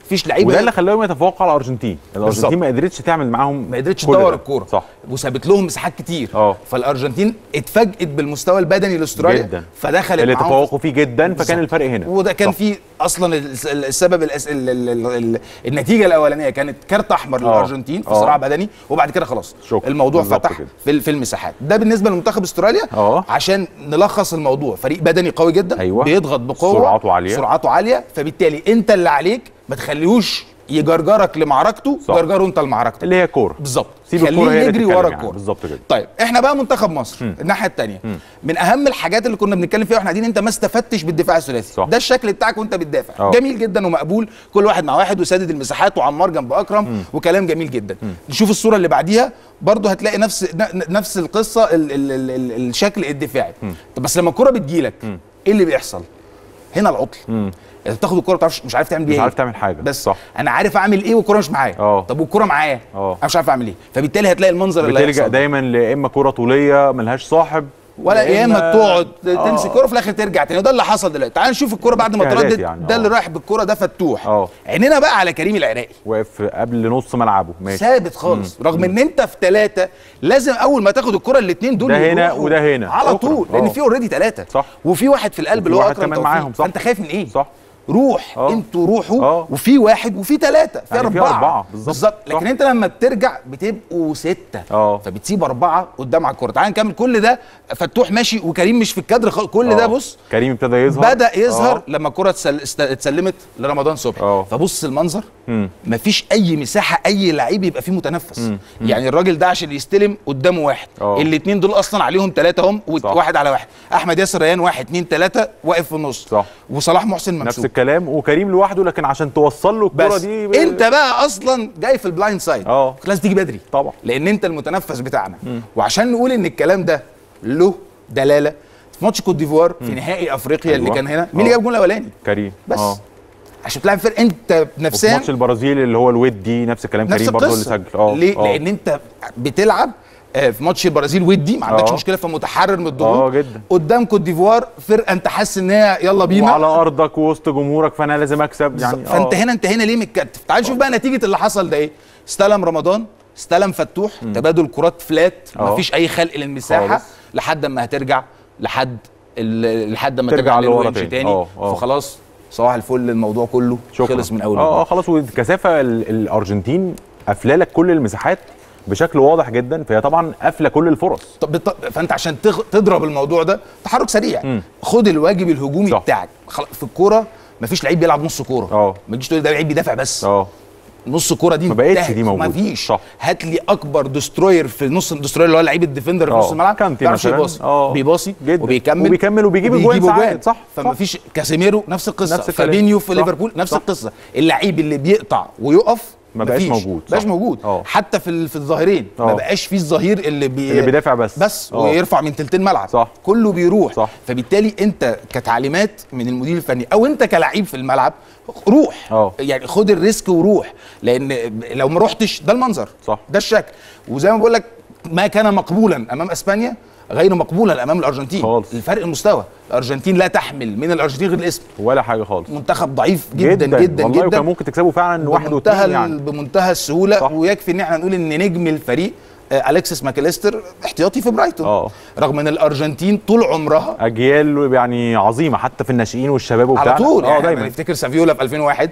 Speaker 4: مفيش
Speaker 1: وده
Speaker 4: لعيبه
Speaker 1: اللي خلاهم يتفوقوا على الارجنتين الارجنتين
Speaker 4: بالظبط.
Speaker 1: ما قدرتش تعمل معاهم
Speaker 4: ما قدرتش
Speaker 1: كل
Speaker 4: تدور
Speaker 1: ده.
Speaker 4: الكوره
Speaker 1: صح
Speaker 4: وسابت لهم مساحات كتير
Speaker 1: اه.
Speaker 4: فالارجنتين اتفاجئت بالمستوى البدني لاستراليا
Speaker 1: جدا
Speaker 4: فدخلت
Speaker 1: اللي
Speaker 4: معاهم
Speaker 1: تفوقوا فيه جدا
Speaker 4: بالظبط.
Speaker 1: فكان الفرق هنا
Speaker 4: وده كان
Speaker 1: صح.
Speaker 4: في اصلا الس- السبب الأس... ال... ال... ال... ال... النتيجه الاولانيه كانت كارت احمر
Speaker 1: اه.
Speaker 4: للارجنتين في
Speaker 1: اه.
Speaker 4: صراع بدني وبعد كده خلاص
Speaker 1: شكرا.
Speaker 4: الموضوع
Speaker 1: بالظبط
Speaker 4: فتح
Speaker 1: كده.
Speaker 4: في ال- في المساحات ده بالنسبه لمنتخب استراليا
Speaker 1: اه.
Speaker 4: عشان نلخص الموضوع فريق بدني قوي جدا
Speaker 1: أيوة.
Speaker 4: بيضغط بقوه
Speaker 1: سرعته عالية.
Speaker 4: سرعته عاليه فبالتالي انت اللي عليك ما تخليهوش يجرجرك لمعركته
Speaker 1: صح.
Speaker 4: جرجره انت لمعركتك
Speaker 1: اللي هي كوره
Speaker 4: بالظبط
Speaker 1: سيب الكوره هي
Speaker 4: خليه
Speaker 1: اللي
Speaker 4: يجري
Speaker 1: تتكلم
Speaker 4: ورا
Speaker 1: يعني.
Speaker 4: الكوره
Speaker 1: بالظبط كده
Speaker 4: طيب احنا بقى منتخب مصر الناحيه الثانيه من اهم الحاجات اللي كنا بنتكلم فيها واحنا قاعدين انت ما استفدتش بالدفاع الثلاثي
Speaker 1: صح.
Speaker 4: ده الشكل بتاعك وانت بتدافع
Speaker 1: اه.
Speaker 4: جميل جدا ومقبول كل واحد مع واحد وسادد المساحات وعمار جنب اكرم وكلام جميل جدا نشوف الصوره اللي بعديها برضه هتلاقي نفس ن- نفس القصه ال ال ال ال الشكل الدفاعي طب بس لما الكره بتجيلك ايه اللي بيحصل هنا العطل انت بتاخد الكره بتعرفش مش عارف تعمل بيها
Speaker 1: مش
Speaker 4: ايه
Speaker 1: عارف تعمل حاجه
Speaker 4: بس
Speaker 1: صح
Speaker 4: انا عارف اعمل ايه والكره مش معايا
Speaker 1: اه.
Speaker 4: طب والكره معايا
Speaker 1: اه.
Speaker 4: انا مش عارف اعمل ايه فبالتالي هتلاقي المنظر اللي
Speaker 1: بتلجا
Speaker 4: هيحصل ده.
Speaker 1: دايما لا اما كوره طوليه ملهاش صاحب
Speaker 4: ولا يا اما تقعد
Speaker 1: آه.
Speaker 4: تمسك كوره في الاخر ترجع تاني وده اللي حصل دلوقتي تعال نشوف الكوره بعد ما
Speaker 1: اجتهادات
Speaker 4: تردد
Speaker 1: يعني،
Speaker 4: ده
Speaker 1: اه.
Speaker 4: اللي رايح بالكوره ده فتوح
Speaker 1: اه.
Speaker 4: عينينا بقى على كريم العراقي
Speaker 1: واقف قبل نص ملعبه ماشي
Speaker 4: ثابت خالص رغم ان انت في ثلاثه لازم اول ما تاخد الكره الاثنين دول
Speaker 1: ده هنا
Speaker 4: يروحوا
Speaker 1: وده هنا.
Speaker 4: على
Speaker 1: شكراً.
Speaker 4: طول لان
Speaker 1: اه.
Speaker 4: في اوريدي ثلاثه
Speaker 1: صح.
Speaker 4: وفي واحد في القلب
Speaker 1: وفي
Speaker 4: اللي هو
Speaker 1: واحد
Speaker 4: اكرم
Speaker 1: كمان
Speaker 4: توفيق.
Speaker 1: معاهم، صح.
Speaker 4: فانت خايف من ايه
Speaker 1: صح
Speaker 4: روح
Speaker 1: اه.
Speaker 4: انتوا روحوا
Speaker 1: اه.
Speaker 4: وفي واحد وفي ثلاثه في
Speaker 1: يعني في
Speaker 4: اربعه
Speaker 1: أربعة، بالظبط.
Speaker 4: بالظبط
Speaker 1: صح.
Speaker 4: لكن انت لما بترجع بتبقوا سته
Speaker 1: اه.
Speaker 4: فبتسيب اربعه قدام على الكوره تعال نكمل كل ده فتوح ماشي وكريم مش في الكادر خالص كل ده
Speaker 1: اه.
Speaker 4: بص
Speaker 1: كريم ابتدى يظهر
Speaker 4: بدا يظهر
Speaker 1: اه.
Speaker 4: لما الكره اتسل... است- اتسلمت لرمضان صبحي
Speaker 1: اه.
Speaker 4: فبص المنظر
Speaker 1: مم.
Speaker 4: مفيش اي مساحه اي لعيب يبقى فيه متنفس يعني الراجل ده عشان يستلم قدامه واحد
Speaker 1: اه.
Speaker 4: الاثنين دول اصلا عليهم ثلاثه هم
Speaker 1: صح.
Speaker 4: واحد على واحد احمد ياسر ريان واحد اثنين ثلاثه واقف في النص
Speaker 1: صح.
Speaker 4: وصلاح محسن
Speaker 1: نفس
Speaker 4: ممسوك
Speaker 1: الكلام وكريم لوحده لكن عشان توصل له الكوره
Speaker 4: بس
Speaker 1: دي ب-
Speaker 4: انت بقى اصلا جاي في البلايند سايد
Speaker 1: اه.
Speaker 4: لازم تيجي بدري
Speaker 1: طبعا.
Speaker 4: لان انت المتنفس بتاعنا وعشان نقول ان الكلام ده له دلاله في ماتش كوت ديفوار في نهائي افريقيا اللي
Speaker 1: أيوة.
Speaker 4: كان هنا مين
Speaker 1: اه.
Speaker 4: اللي جاب الجول الاولاني
Speaker 1: كريم
Speaker 4: بس
Speaker 1: اه.
Speaker 4: عشان تلعب فرق انت
Speaker 1: وفي
Speaker 4: نفسيا
Speaker 1: ماتش البرازيل اللي هو الودي نفس الكلام
Speaker 4: نفس
Speaker 1: كريم برضه اللي
Speaker 4: القصه
Speaker 1: سجل اه
Speaker 4: ليه؟
Speaker 1: اه.
Speaker 4: لان انت بتلعب آه، في ماتش البرازيل ودي ما عندكش
Speaker 1: اه.
Speaker 4: مشكله فمتحرر من الضغوط
Speaker 1: اه جدا.
Speaker 4: قدام كوت ديفوار فرقه انت حاسس ان هي يلا بينا
Speaker 1: وعلى ارضك ووسط جمهورك فانا لازم اكسب يعني
Speaker 4: فانت
Speaker 1: اه.
Speaker 4: هنا انت هنا ليه متكتف تعال شوف بقى نتيجه اللي حصل ده ايه استلم رمضان استلم فتوح تبادل كرات فلات
Speaker 1: اه.
Speaker 4: مفيش اي خلق للمساحه
Speaker 1: خالص.
Speaker 4: لحد ما هترجع لحد ال- لحد ما
Speaker 1: ترجع
Speaker 4: ترجع
Speaker 1: لورا
Speaker 4: للونش
Speaker 1: تاني.
Speaker 4: تاني
Speaker 1: اه، اه.
Speaker 4: فخلاص صباح الفل الموضوع كله
Speaker 1: شكرا
Speaker 4: خلص من اول
Speaker 1: اه اه
Speaker 4: وجديد.
Speaker 1: خلاص والكثافه ال- الارجنتين قافله لك كل المساحات بشكل واضح جدا فهي طبعا قافله كل الفرص
Speaker 4: طب بت- فانت عشان تغ... تضرب الموضوع ده تحرك سريع
Speaker 1: مم.
Speaker 4: خد الواجب الهجومي
Speaker 1: صح.
Speaker 4: بتاعك خل... في الكوره مفيش لعيب بيلعب نص كوره
Speaker 1: اه.
Speaker 4: ما تجيش تقول ده لعيب بيدافع بس
Speaker 1: اه
Speaker 4: نص كوره دي
Speaker 1: ما بقتش
Speaker 4: انتهت.
Speaker 1: دي موجودة.
Speaker 4: مفيش
Speaker 1: صح.
Speaker 4: هات لي اكبر دستروير في نص الدستروير اللي هو لعيب الديفندر في
Speaker 1: اه.
Speaker 4: نص الملعب
Speaker 1: كانتي
Speaker 4: بيعرفش
Speaker 1: مثلاً.
Speaker 4: يباصي
Speaker 1: اه.
Speaker 4: بيباصي
Speaker 1: جدا.
Speaker 4: وبيكمل
Speaker 1: وبيكمل وبيجيب اجوان ساعات. صح،
Speaker 4: فما
Speaker 1: صح.
Speaker 4: فيش كاسيميرو نفس القصه
Speaker 1: نفس الكلام.
Speaker 4: فابينيو في
Speaker 1: صح.
Speaker 4: ليفربول نفس
Speaker 1: صح.
Speaker 4: القصه اللعيب اللي بيقطع ويقف
Speaker 1: ما بقاش
Speaker 4: مفيش.
Speaker 1: موجود.
Speaker 4: بقاش
Speaker 1: صح.
Speaker 4: موجود
Speaker 1: اه.
Speaker 4: حتى في ال- في الظاهرين ما
Speaker 1: اه.
Speaker 4: بقاش فيه الظهير اللي بي
Speaker 1: اللي بيدافع بس.
Speaker 4: بس
Speaker 1: اه.
Speaker 4: ويرفع من تلتين ملعب
Speaker 1: صح.
Speaker 4: كله بيروح
Speaker 1: صح.
Speaker 4: فبالتالي انت كتعليمات من المدير الفني او انت كلعيب في الملعب روح
Speaker 1: اه.
Speaker 4: يعني خد الريسك وروح لان لو ما روحتش ده المنظر
Speaker 1: صح.
Speaker 4: ده الشكل وزي ما بقول لك ما كان مقبولا امام اسبانيا غير مقبولا امام الارجنتين
Speaker 1: خالص.
Speaker 4: الفرق المستوى الارجنتين لا تحمل من الارجنتين غير الاسم
Speaker 1: ولا حاجه خالص
Speaker 4: منتخب ضعيف جدا جدا جدا,
Speaker 1: والله
Speaker 4: جدا
Speaker 1: وكان ممكن تكسبوا فعلا واحد
Speaker 4: بمنتهى
Speaker 1: واثنين
Speaker 4: يعني.
Speaker 1: يعني
Speaker 4: بمنتهى السهوله
Speaker 1: صح.
Speaker 4: ويكفي ان احنا نقول ان نجم الفريق آه، اليكسيس ماكاليستر احتياطي في برايتون
Speaker 1: اه.
Speaker 4: رغم ان الارجنتين طول عمرها
Speaker 1: اجيال يعني عظيمه حتى في الناشئين والشباب وبتاع
Speaker 4: على طول
Speaker 1: اه
Speaker 4: يعني
Speaker 1: دايما
Speaker 4: نفتكر سافيولا في 2001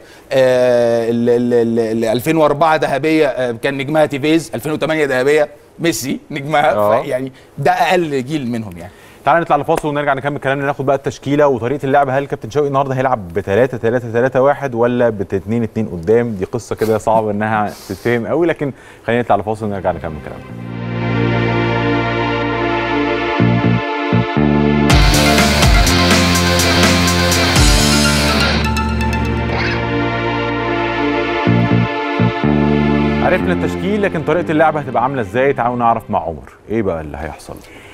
Speaker 4: آه ال- ال- ال- ال- 2004 ذهبيه آه كان نجمها تيفيز 2008 ذهبيه ميسي نجمها
Speaker 1: اه.
Speaker 4: يعني ده اقل جيل منهم يعني
Speaker 1: تعالى نطلع لفاصل ونرجع نكمل كلامنا ناخد بقى التشكيله وطريقه اللعب هل كابتن شوقي النهارده هيلعب ب 3 3 3 1 ولا ب 2 2 قدام دي قصه كده صعب انها تتفهم قوي لكن خلينا نطلع لفاصل ونرجع نكمل كلامنا عرفنا التشكيل لكن طريقه اللعب هتبقى عامله ازاي تعالوا نعرف مع عمر ايه بقى اللي هيحصل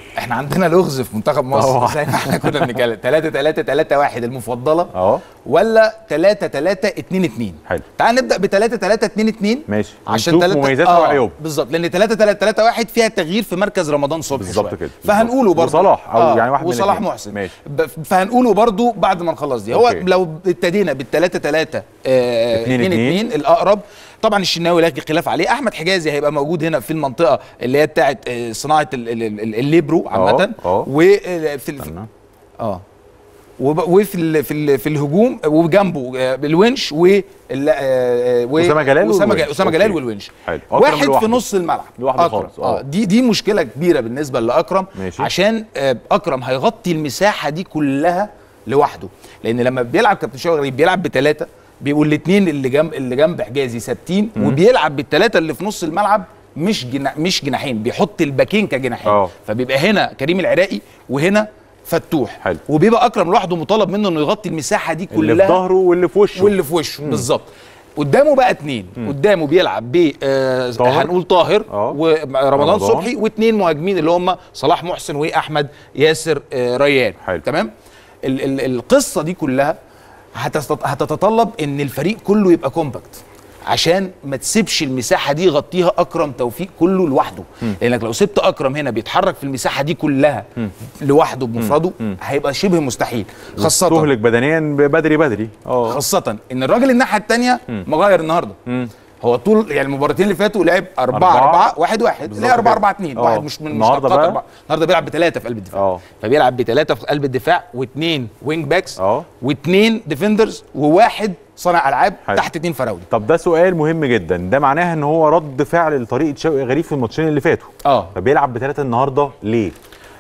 Speaker 4: احنا عندنا لغز في منتخب مصر
Speaker 1: طبعا.
Speaker 4: زي ما احنا كنا بنتكلم 3 3 3 1 المفضله
Speaker 1: اه
Speaker 4: ولا 3 3 2 2
Speaker 1: حلو.
Speaker 4: تعال نبدا ب 3 3 2 2
Speaker 1: ماشي.
Speaker 4: عشان
Speaker 1: نشوف
Speaker 4: 3
Speaker 1: مميزاتها وعيوبها.
Speaker 4: بالظبط لان 3 3 3 1 فيها تغيير في مركز رمضان صبحي
Speaker 1: بالظبط
Speaker 4: شوية.
Speaker 1: كده.
Speaker 4: فهنقوله برضه
Speaker 1: وصلاح، أو يعني واحد من
Speaker 4: وصلاح
Speaker 1: الاتنين.
Speaker 4: محسن
Speaker 1: ماشي.
Speaker 4: ب- فهنقوله برضه بعد ما نخلص دي هو
Speaker 1: أوكي.
Speaker 4: لو ابتدينا بال 3 3
Speaker 1: اتنين
Speaker 4: 2
Speaker 1: اتنين.
Speaker 4: 2 الاقرب طبعا الشناوي لا خلاف عليه احمد حجازي هيبقى موجود هنا في المنطقه اللي هي بتاعه آه، صناعه ال- ال- ال- الليبرو عامه
Speaker 1: اه.
Speaker 4: وفي ال-
Speaker 1: استنى.
Speaker 4: اه وب- وفي ال في ال في الهجوم وجنبه آه، الونش و ال- آه، آه، و-
Speaker 1: أسامة جلال
Speaker 4: اسامه
Speaker 1: والونش.
Speaker 4: جلال اسامه جلال
Speaker 1: أوكي.
Speaker 4: والونش
Speaker 1: حلو. أكرم
Speaker 4: واحد في
Speaker 1: لوحده.
Speaker 4: نص الملعب
Speaker 1: لوحده
Speaker 4: أكرم.
Speaker 1: خالص، آه.
Speaker 4: اه دي دي مشكله كبيره بالنسبه لاكرم
Speaker 1: ماشي.
Speaker 4: عشان آه، اكرم هيغطي المساحه دي كلها لوحده لان لما بيلعب كابتن شوقي غريب بيلعب بثلاثه بيبقوا الاثنين اللي جنب اللي جنب حجازي ثابتين وبيلعب بالثلاثه اللي في نص الملعب مش جنا مش جناحين بيحط الباكين كجناحين
Speaker 1: اه.
Speaker 4: فبيبقى هنا كريم العراقي وهنا فتوح
Speaker 1: حلو.
Speaker 4: وبيبقى اكرم لوحده مطالب منه انه يغطي المساحه دي كلها
Speaker 1: اللي في ظهره واللي في وشه
Speaker 4: واللي في وشه بالظبط قدامه بقى اتنين قدامه بيلعب ب آه
Speaker 1: طاهر.
Speaker 4: هنقول طاهر
Speaker 1: اه.
Speaker 4: ورمضان
Speaker 1: رمضان.
Speaker 4: صبحي واثنين مهاجمين اللي هم صلاح محسن واحمد ياسر آه ريان
Speaker 1: حلو.
Speaker 4: تمام ال ال القصه دي كلها هتست- هتتطلب ان الفريق كله يبقى كومباكت عشان ما تسيبش المساحه دي يغطيها اكرم توفيق كله لوحده لانك لو سبت اكرم هنا بيتحرك في المساحه دي كلها لوحده بمفرده هيبقى شبه مستحيل خاصه
Speaker 1: تهلك بدنيا بدري بدري اه
Speaker 4: خاصة ان الراجل الناحية التانية مغير النهارده هو طول يعني المباراتين اللي فاتوا لعب 4
Speaker 1: أربعة.
Speaker 4: 4 1 1 اللي
Speaker 1: بالظبط
Speaker 4: هي 4
Speaker 1: كده.
Speaker 4: 4 2
Speaker 1: اه.
Speaker 4: واحد مش من
Speaker 1: النهارده
Speaker 4: مشتقات
Speaker 1: بقى؟
Speaker 4: أربعة. النهارده بيلعب بثلاثة في قلب الدفاع
Speaker 1: اه.
Speaker 4: فبيلعب بثلاثة في قلب الدفاع واثنين وينج باكس
Speaker 1: اه.
Speaker 4: واثنين ديفندرز وواحد صانع العاب
Speaker 1: حلو.
Speaker 4: تحت اثنين فراولي
Speaker 1: طب ده سؤال مهم جدا ده معناه ان هو رد فعل لطريقه شوقي غريب في الماتشين اللي فاتوا
Speaker 4: اه
Speaker 1: فبيلعب بثلاثه النهارده ليه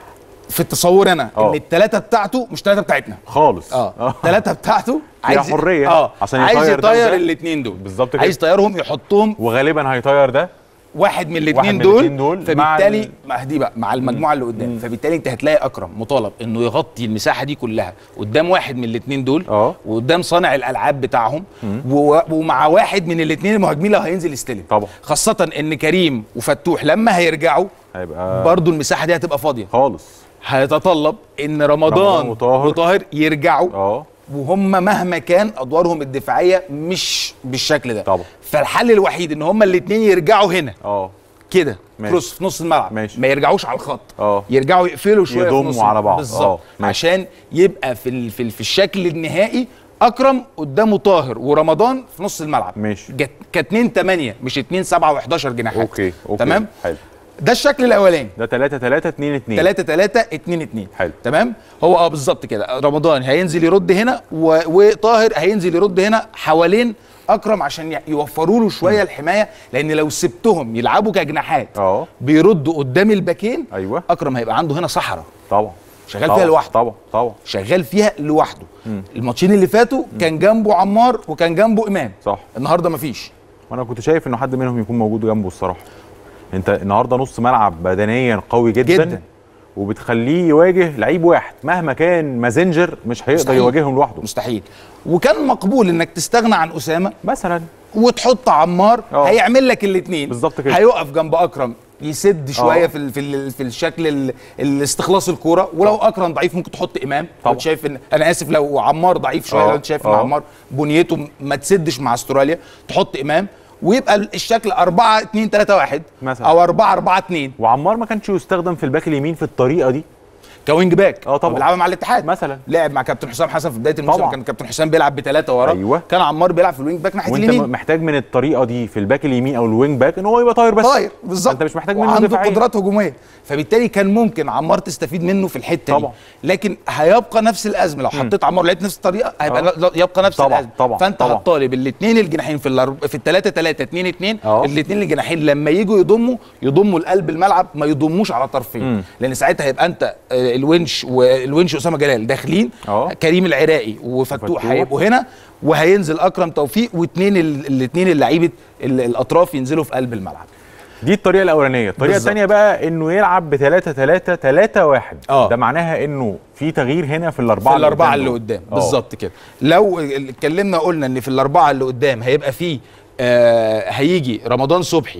Speaker 4: في التصور انا
Speaker 1: اه.
Speaker 4: ان الثلاثة بتاعته مش ثلاثة بتاعتنا
Speaker 1: خالص
Speaker 4: اه الثلاثة بتاعته
Speaker 1: فيها حرية
Speaker 4: اه
Speaker 1: عشان
Speaker 4: عايز
Speaker 1: يطير ده
Speaker 4: يطير
Speaker 1: وده.
Speaker 4: الاثنين دول
Speaker 1: بالظبط كده.
Speaker 4: عايز يطيرهم يحطهم
Speaker 1: وغالبا هيطير ده
Speaker 4: واحد من
Speaker 1: واحد
Speaker 4: الاثنين
Speaker 1: من
Speaker 4: دول,
Speaker 1: الاتنين دول مع
Speaker 4: فبالتالي
Speaker 1: ال-
Speaker 4: مع دي بقى مع المجموعه اللي قدام فبالتالي انت هتلاقي اكرم مطالب انه يغطي المساحه دي كلها قدام واحد من الاثنين دول
Speaker 1: اه.
Speaker 4: وقدام صانع الالعاب بتاعهم و- ومع واحد من الاثنين المهاجمين لو هينزل يستلم
Speaker 1: طبعا.
Speaker 4: خاصه ان كريم وفتوح لما هيرجعوا
Speaker 1: هيبقى
Speaker 4: برضو المساحه دي هتبقى فاضيه
Speaker 1: خالص
Speaker 4: هيتطلب ان رمضان,
Speaker 1: رمضان وطاهر.
Speaker 4: وطاهر يرجعوا
Speaker 1: اه
Speaker 4: وهم مهما كان ادوارهم الدفاعيه مش بالشكل ده
Speaker 1: طبعا.
Speaker 4: فالحل الوحيد ان هم الاثنين يرجعوا هنا
Speaker 1: اه
Speaker 4: كده
Speaker 1: ماشي.
Speaker 4: كروس في نص الملعب
Speaker 1: ماشي.
Speaker 4: ما يرجعوش على الخط
Speaker 1: اه.
Speaker 4: يرجعوا يقفلوا شويه في
Speaker 1: يضموا
Speaker 4: نص
Speaker 1: على بعض.
Speaker 4: بالظبط
Speaker 1: اه. ماشي.
Speaker 4: عشان يبقى في ال في, ال في الشكل النهائي اكرم قدامه طاهر ورمضان في نص الملعب
Speaker 1: ماشي.
Speaker 4: جت- كاتنين 8 مش 2 7 و11 جناحات
Speaker 1: اوكي اوكي
Speaker 4: تمام
Speaker 1: حلو
Speaker 4: ده الشكل الاولاني
Speaker 1: ده 3 3 2 2
Speaker 4: 3 3 2 2
Speaker 1: حلو.
Speaker 4: تمام هو اه بالظبط كده رمضان هينزل يرد هنا و... وطاهر هينزل يرد هنا حوالين اكرم عشان ي- يوفروا له شويه الحمايه لان لو سبتهم يلعبوا كجناحات
Speaker 1: اه.
Speaker 4: بيردوا قدام الباكين
Speaker 1: ايوه.
Speaker 4: اكرم هيبقى عنده هنا صحراء
Speaker 1: طبعا
Speaker 4: شغال
Speaker 1: طبعا.
Speaker 4: فيها لوحده.
Speaker 1: طبعا طبعا
Speaker 4: شغال فيها لوحده الماتشين اللي فاتوا كان جنبه عمار وكان جنبه امام
Speaker 1: صح
Speaker 4: النهارده مفيش
Speaker 1: وانا كنت شايف انه حد منهم يكون موجود جنبه الصراحه انت النهارده نص ملعب بدنيا قوي جدا,
Speaker 4: جداً.
Speaker 1: وبتخليه يواجه لعيب واحد مهما كان مازنجر مش هيقدر
Speaker 4: مستحيل.
Speaker 1: يواجههم لوحده
Speaker 4: مستحيل وكان مقبول انك تستغنى عن اسامه
Speaker 1: مثلا
Speaker 4: وتحط عمار
Speaker 1: اه.
Speaker 4: هيعمل لك الاثنين
Speaker 1: بالظبط كده.
Speaker 4: هيقف جنب اكرم يسد شويه
Speaker 1: اه.
Speaker 4: في ال في ال في الشكل ال- الاستخلاص الكوره ولو اكرم ضعيف ممكن تحط امام لو
Speaker 1: طبعا.
Speaker 4: انت شايف ان انا اسف لو عمار ضعيف شويه
Speaker 1: اه.
Speaker 4: لو انت شايف ان
Speaker 1: اه.
Speaker 4: عمار بنيته ما تسدش مع استراليا تحط امام ويبقى الشكل 4 2 3 1
Speaker 1: مثلا.
Speaker 4: او 4 4 2
Speaker 1: وعمار ما كانش يستخدم في الباك اليمين في الطريقه دي
Speaker 4: كوينج باك
Speaker 1: اه طبعا.
Speaker 4: هو بيلعبها مع الاتحاد
Speaker 1: مثلا.
Speaker 4: لعب مع كابتن حسام حسن في بدايه الموسم
Speaker 1: طبعا.
Speaker 4: كان كابتن حسام بيلعب بثلاثه ورا
Speaker 1: ايوه.
Speaker 4: كان عمار بيلعب في الوينج باك ناحيه
Speaker 1: وانت
Speaker 4: اليمين
Speaker 1: محتاج من الطريقه دي في الباك اليمين او الوينج باك ان هو يبقى طاير بس
Speaker 4: طاير بالظبط
Speaker 1: انت مش محتاج منه
Speaker 4: وعنده
Speaker 1: دفاعيا
Speaker 4: قدرات هجوميه فبالتالي كان ممكن عمار تستفيد منه في الحته
Speaker 1: طبعا.
Speaker 4: دي لكن هيبقى نفس الازمه لو حطيت عمار لقيت نفس الطريقه هيبقى
Speaker 1: اه.
Speaker 4: لا- لا- يبقى نفس
Speaker 1: طبعا،
Speaker 4: الازمه
Speaker 1: طبعا،
Speaker 4: فانت
Speaker 1: طبعا.
Speaker 4: هتطالب الاثنين الجناحين في الأرب... في الثلاثه 3 2 2
Speaker 1: اه.
Speaker 4: الاثنين الجناحين لما يجوا يضموا يضموا لقلب الملعب ما يضموش على طرفين لان ساعتها هيبقى انت آه، الونش والونش اسامه جلال داخلين
Speaker 1: اه.
Speaker 4: كريم العراقي وفتوح
Speaker 1: وفتوح.
Speaker 4: هيبقوا هنا وهينزل اكرم توفيق واثنين الاثنين اللعيبه ال- الاطراف ينزلوا في قلب الملعب
Speaker 1: دي الطريقه الاولانيه الطريقه
Speaker 4: بالظبط.
Speaker 1: الثانيه بقى انه يلعب ب 3 3 3 1
Speaker 4: اه.
Speaker 1: ده معناها انه في تغيير هنا في الاربعه
Speaker 4: في الاربعه اللي
Speaker 1: دول.
Speaker 4: قدام
Speaker 1: اه.
Speaker 4: بالظبط كده لو اتكلمنا قلنا ان في الاربعه اللي قدام هيبقى فيه آه هيجي رمضان صبحي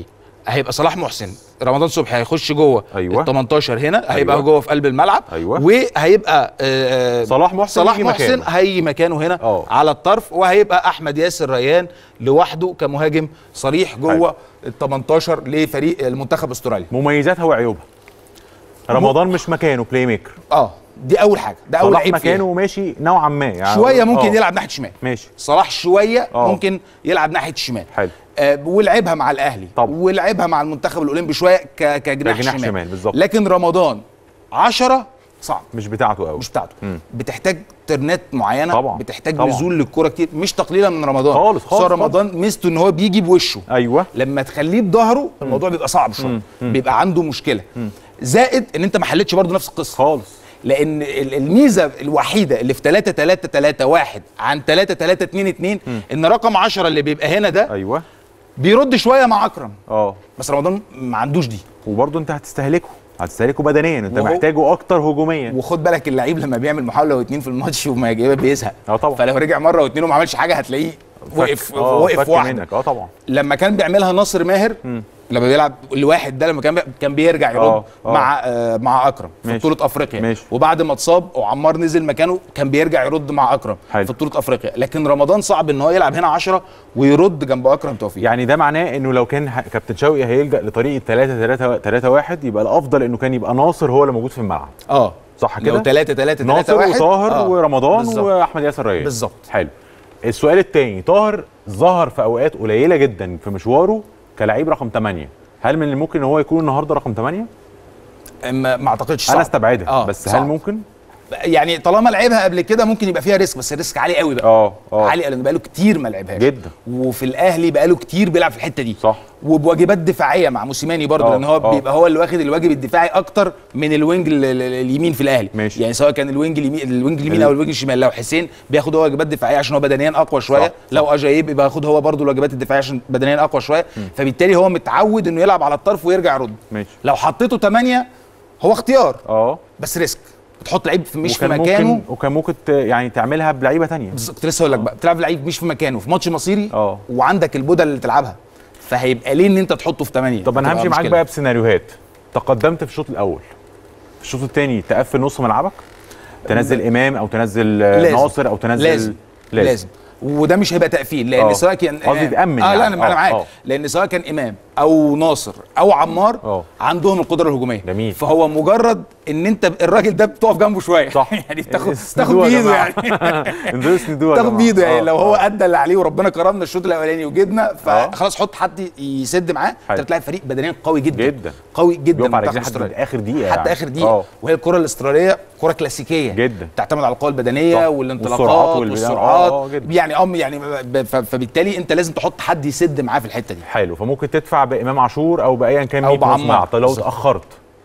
Speaker 4: هيبقى صلاح محسن رمضان صبحي هيخش جوه
Speaker 1: أيوة.
Speaker 4: ال 18 هنا هيبقى
Speaker 1: أيوة.
Speaker 4: جوه في قلب الملعب
Speaker 1: أيوة.
Speaker 4: وهيبقى آه،
Speaker 1: صلاح محسن
Speaker 4: صلاح
Speaker 1: يجي
Speaker 4: محسن
Speaker 1: مكانه.
Speaker 4: هيجي مكانه هنا
Speaker 1: آه.
Speaker 4: على الطرف وهيبقى احمد ياسر ريان لوحده كمهاجم صريح جوه ال 18 لفريق المنتخب استراليا
Speaker 1: مميزاتها وعيوبها رمضان مش مكانه بلاي ميكر
Speaker 4: اه دي اول حاجه ده اول
Speaker 1: صلاح
Speaker 4: عيب
Speaker 1: مكانه
Speaker 4: فيها.
Speaker 1: ماشي نوعا ما يعني
Speaker 4: شويه ممكن
Speaker 1: آه.
Speaker 4: يلعب ناحيه الشمال
Speaker 1: ماشي
Speaker 4: صلاح شويه
Speaker 1: آه.
Speaker 4: ممكن يلعب ناحيه الشمال
Speaker 1: حلو
Speaker 4: آه ولعبها مع الاهلي
Speaker 1: طبعا.
Speaker 4: ولعبها مع المنتخب الاولمبي شويه ك- كجناح,
Speaker 1: كجناح
Speaker 4: شمال,
Speaker 1: شمال، بالظبط.
Speaker 4: لكن رمضان 10 صعب
Speaker 1: مش بتاعته قوي
Speaker 4: مش بتاعته
Speaker 1: مم.
Speaker 4: بتحتاج ترنات معينه
Speaker 1: طبعا.
Speaker 4: بتحتاج
Speaker 1: طبعا.
Speaker 4: نزول للكره كتير مش تقليلا من رمضان
Speaker 1: خالص، خالص،
Speaker 4: بس هو رمضان ميزته ان هو بيجي بوشه
Speaker 1: ايوه
Speaker 4: لما تخليه بظهره الموضوع بيبقى صعب شويه بيبقى عنده مشكله زائد ان انت ما حلتش برضه نفس القصه
Speaker 1: خالص
Speaker 4: لان ال- الميزه الوحيده اللي في 3 3 3 1 عن 3 3 2 2 ان رقم 10 اللي بيبقى هنا ده
Speaker 1: ايوه
Speaker 4: بيرد شويه مع اكرم
Speaker 1: اه
Speaker 4: بس رمضان ما عندوش دي
Speaker 1: وبرضه انت هتستهلكه هتستهلكه بدنيا انت
Speaker 4: وهو-
Speaker 1: محتاجه اكتر هجوميا
Speaker 4: وخد بالك اللعيب لما بيعمل محاوله واتنين في الماتش وما يجيبها بيزهق
Speaker 1: اه طبعا.
Speaker 4: فلو رجع مره واتنين وما عملش حاجه هتلاقيه وقف
Speaker 1: فك- آه،
Speaker 4: وقف
Speaker 1: فك
Speaker 4: واحده
Speaker 1: منك اه طبعا
Speaker 4: لما كان بيعملها ناصر ماهر لما بيلعب الواحد ده لما كان بي... كان بيرجع يرد
Speaker 1: آه، آه.
Speaker 4: مع آه مع اكرم في
Speaker 1: ماشي.
Speaker 4: بطوله افريقيا
Speaker 1: ماشي.
Speaker 4: وبعد ما اتصاب وعمار نزل مكانه كان بيرجع يرد مع اكرم
Speaker 1: حلو.
Speaker 4: في بطوله افريقيا لكن رمضان صعب ان هو يلعب هنا 10 ويرد جنب اكرم توفيق
Speaker 1: يعني ده معناه انه لو كان ه- كابتن شوقي هيلجا لطريقه 3 3 3 1 يبقى الافضل انه كان يبقى ناصر هو اللي موجود في الملعب
Speaker 4: اه
Speaker 1: صح
Speaker 4: لو
Speaker 1: كده
Speaker 4: 3 3 3
Speaker 1: ناصر
Speaker 4: 1
Speaker 1: وطاهر ورمضان
Speaker 4: بالظبط.
Speaker 1: واحمد ياسر ريان
Speaker 4: بالظبط.
Speaker 1: حلو السؤال الثاني طاهر ظهر في اوقات قليله جدا في مشواره كلاعب رقم 8 هل من الممكن ان هو يكون النهارده رقم 8
Speaker 4: ما, ما اعتقدش صعب.
Speaker 1: انا استبعدها
Speaker 4: آه،
Speaker 1: بس
Speaker 4: صعب.
Speaker 1: هل ممكن
Speaker 4: يعني طالما لعبها قبل كده ممكن يبقى فيها ريسك بس الريسك عالي قوي بقى
Speaker 1: اه اه
Speaker 4: عالي لان بقاله كتير ما لعبهاش
Speaker 1: جدا.
Speaker 4: وفي الاهلي بقاله كتير بيلعب في الحته دي
Speaker 1: صح.
Speaker 4: وبواجبات دفاعيه مع موسيماني برضه
Speaker 1: آه،
Speaker 4: لان هو
Speaker 1: آه.
Speaker 4: بيبقى هو اللي واخد الواجب الدفاعي اكتر من الوينج ال- ال- ال- اليمين في الاهلي
Speaker 1: ماشي.
Speaker 4: يعني سواء كان الوينج اليمين الوينج اليمين
Speaker 1: ال-
Speaker 4: او الوينج الشمال لو حسين بياخد هو واجبات دفاعيه عشان هو بدنيا اقوى شويه
Speaker 1: صح،
Speaker 4: لو اجايب يبقى ياخد هو برضه الواجبات الدفاعيه عشان بدنيا اقوى شويه فبالتالي هو متعود انه يلعب على الطرف ويرجع يرد
Speaker 1: ماشي
Speaker 4: لو حطيته 8 هو اختيار
Speaker 1: اه
Speaker 4: بس ريسك بتحط لعيب في- مش في
Speaker 1: وكان
Speaker 4: مكانه
Speaker 1: ممكن وكان ممكن ت- يعني تعملها بلعيبه تانية
Speaker 4: بالظبط كنت لسه هقول لك بقى بتلعب لعيب مش في مكانه في ماتش مصيري
Speaker 1: اه.
Speaker 4: وعندك البودة اللي تلعبها فهيبقى ليه ان انت تحطه في 8
Speaker 1: طب انا همشي معاك بقى بسيناريوهات تقدمت في الشوط الاول في الشوط الثاني تقفل نص ملعبك تنزل امام او تنزل آه،
Speaker 4: لازم.
Speaker 1: ناصر او تنزل
Speaker 4: لازم لازم, لازم. وده مش هيبقى تقفيل لان
Speaker 1: اه.
Speaker 4: سواء كان
Speaker 1: قصدي تأمن
Speaker 4: اه
Speaker 1: يعني.
Speaker 4: لا انا
Speaker 1: اه،
Speaker 4: انا معاك
Speaker 1: اه.
Speaker 4: لان سواء كان امام او ناصر او عمار
Speaker 1: اه.
Speaker 4: عندهم القدره الهجوميه
Speaker 1: جميل.
Speaker 4: فهو مجرد ان انت الراجل ده بتقف جنبه شويه
Speaker 1: صح
Speaker 4: يعني بتاخد
Speaker 1: اسندوه
Speaker 4: تاخد
Speaker 1: يا
Speaker 4: بايده
Speaker 1: جماعة.
Speaker 4: يعني
Speaker 1: انزلوا اسندوه يا
Speaker 4: تاخد
Speaker 1: جماعة.
Speaker 4: بايده يعني
Speaker 1: اه،
Speaker 4: لو هو
Speaker 1: اه.
Speaker 4: ادى اللي عليه وربنا كرمنا الشوط الاولاني وجبنا
Speaker 1: اه.
Speaker 4: فخلاص حط حد يسد معاه
Speaker 1: حلو.
Speaker 4: انت بتلاعب فريق بدنيا قوي جدا
Speaker 1: جدا.
Speaker 4: قوي جدا
Speaker 1: بيقف على
Speaker 4: منتخب
Speaker 1: رجليه حتى
Speaker 4: استراليا.
Speaker 1: اخر دقيقه
Speaker 4: حتى
Speaker 1: يعني.
Speaker 4: اخر دقيقه
Speaker 1: اه.
Speaker 4: وهي الكره الاستراليه كره كلاسيكيه
Speaker 1: جدا.
Speaker 4: تعتمد على القوه البدنيه
Speaker 1: صح.
Speaker 4: والانطلاقات
Speaker 1: والسرعات والبداية.
Speaker 4: والسرعات
Speaker 1: اه، اه، جدا.
Speaker 4: يعني ام يعني ب- ف- فبالتالي انت لازم تحط حد يسد معاه في الحته دي
Speaker 1: حلو فممكن تدفع بامام عاشور او بايا كان
Speaker 4: أو
Speaker 1: مين في نص
Speaker 4: بعمار.
Speaker 1: الملعب. طب لو
Speaker 4: بالظبط.
Speaker 1: اتاخرت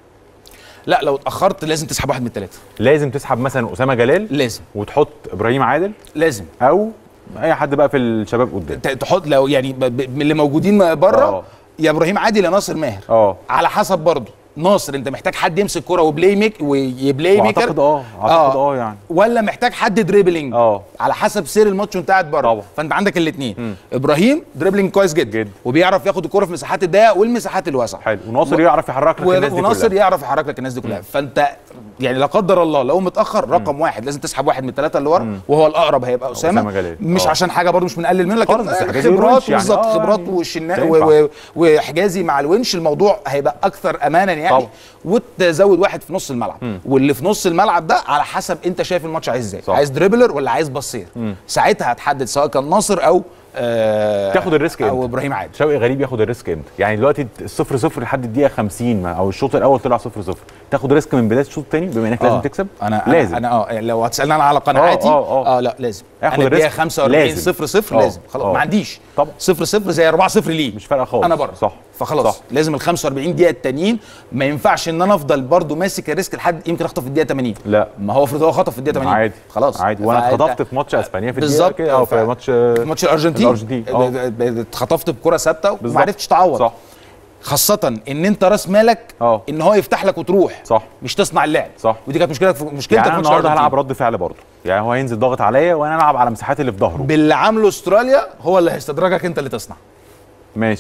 Speaker 4: لا لو اتاخرت لازم تسحب واحد من الثلاثه
Speaker 1: لازم تسحب مثلا اسامه جلال
Speaker 4: لازم
Speaker 1: وتحط ابراهيم عادل
Speaker 4: لازم
Speaker 1: او اي حد بقى في الشباب قدام
Speaker 4: ت- تحط لو يعني ب- ب- من اللي موجودين بره
Speaker 1: اه.
Speaker 4: يا ابراهيم عادل يا ناصر ماهر
Speaker 1: اه
Speaker 4: على حسب برضه ناصر انت محتاج حد يمسك كرة وبلاي ميك ويبلاي ميكر
Speaker 1: واعتقد اه اعتقد اه يعني
Speaker 4: ولا محتاج حد دريبلينج
Speaker 1: اه.
Speaker 4: على حسب سير الماتش وانت قاعد بره
Speaker 1: طبعا.
Speaker 4: فانت عندك الاثنين ابراهيم دريبلينج كويس جدا,
Speaker 1: جدا.
Speaker 4: وبيعرف ياخد الكرة في مساحات الضيقه والمساحات الواسعه
Speaker 1: حلو وناصر يعرف يحرك لك
Speaker 4: و-
Speaker 1: الناس دي
Speaker 4: وناصر
Speaker 1: كلها
Speaker 4: يعرف يحرك لك الناس دي كلها فانت يعني لا قدر الله لو متاخر رقم واحد لازم تسحب واحد من الثلاثه اللي ورا وهو الاقرب هيبقى اسامه,
Speaker 1: أسامة جلال.
Speaker 4: مش
Speaker 1: اه.
Speaker 4: عشان حاجه برضه مش بنقلل منه لكن
Speaker 1: خالص، بس
Speaker 4: آه،
Speaker 1: حجازي
Speaker 4: خبرات
Speaker 1: والونش يعني.
Speaker 4: بالظبط
Speaker 1: اه،
Speaker 4: خبرات
Speaker 1: يعني
Speaker 4: والشنا
Speaker 1: تنفع.
Speaker 4: و- و- وحجازي مع الونش الموضوع هيبقى اكثر امانا يعني
Speaker 1: طبعا.
Speaker 4: وتزود واحد في نص الملعب واللي في نص الملعب ده على حسب انت شايف الماتش عايز ازاي
Speaker 1: صح.
Speaker 4: عايز دريبلر ولا عايز بصير ساعتها هتحدد سواء كان ناصر او آه
Speaker 1: تاخد الريسك
Speaker 4: او
Speaker 1: امتى؟
Speaker 4: ابراهيم عادل
Speaker 1: شوقي غريب ياخد الريسك امتى؟ يعني دلوقتي الصفر صفر لحد الدقيقه 50 ما- او الشوط الاول طلع صفر صفر تاخد ريسك من بدايه الشوط الثاني بما انك لازم تكسب
Speaker 4: انا
Speaker 1: لازم
Speaker 4: انا اه يعني لو هتسالني انا على قناعاتي
Speaker 1: اه، اه.
Speaker 4: اه لا لازم
Speaker 1: اخد
Speaker 4: انا الدقيقه
Speaker 1: الريسك.
Speaker 4: 45
Speaker 1: لازم.
Speaker 4: 0 0
Speaker 1: اه،
Speaker 4: لازم خلاص
Speaker 1: اه.
Speaker 4: ما عنديش
Speaker 1: طبعا.
Speaker 4: 0 0 زي 4 0 ليه
Speaker 1: مش فارقه خالص
Speaker 4: انا بره
Speaker 1: صح
Speaker 4: فخلاص
Speaker 1: صح.
Speaker 4: لازم ال 45 دقيقه التانيين ما ينفعش ان انا افضل برضو ماسك الريسك لحد يمكن اخطف في الدقيقه 80
Speaker 1: لا.
Speaker 4: ما هو افرض هو خطف في الدقيقه 80
Speaker 1: عادي
Speaker 4: خلاص
Speaker 1: عادي وانا
Speaker 4: فأنت-
Speaker 1: اتخطفت في ماتش اسبانيا في الدقيقه
Speaker 4: بالظبط
Speaker 1: كده او في
Speaker 4: ف-
Speaker 1: ماتش
Speaker 4: في ماتش الارجنتين
Speaker 1: الأرجنتين، اه.
Speaker 4: اتخطفت بكره ثابته وما
Speaker 1: بالظبط.
Speaker 4: عرفتش تعوض
Speaker 1: صح
Speaker 4: خاصة ان انت راس مالك
Speaker 1: اه.
Speaker 4: ان هو يفتح لك وتروح
Speaker 1: صح.
Speaker 4: مش تصنع اللعب
Speaker 1: صح.
Speaker 4: ودي كانت مشكلتك في مشكلتك
Speaker 1: يعني
Speaker 4: في
Speaker 1: انا
Speaker 4: ماتش
Speaker 1: النهارده
Speaker 4: الأرجنتين.
Speaker 1: هلعب رد فعل برضه يعني هو هينزل ضاغط عليا وانا العب على مساحات اللي في ظهره
Speaker 4: باللي عامله استراليا هو اللي هيستدرجك انت اللي تصنع
Speaker 1: ماشي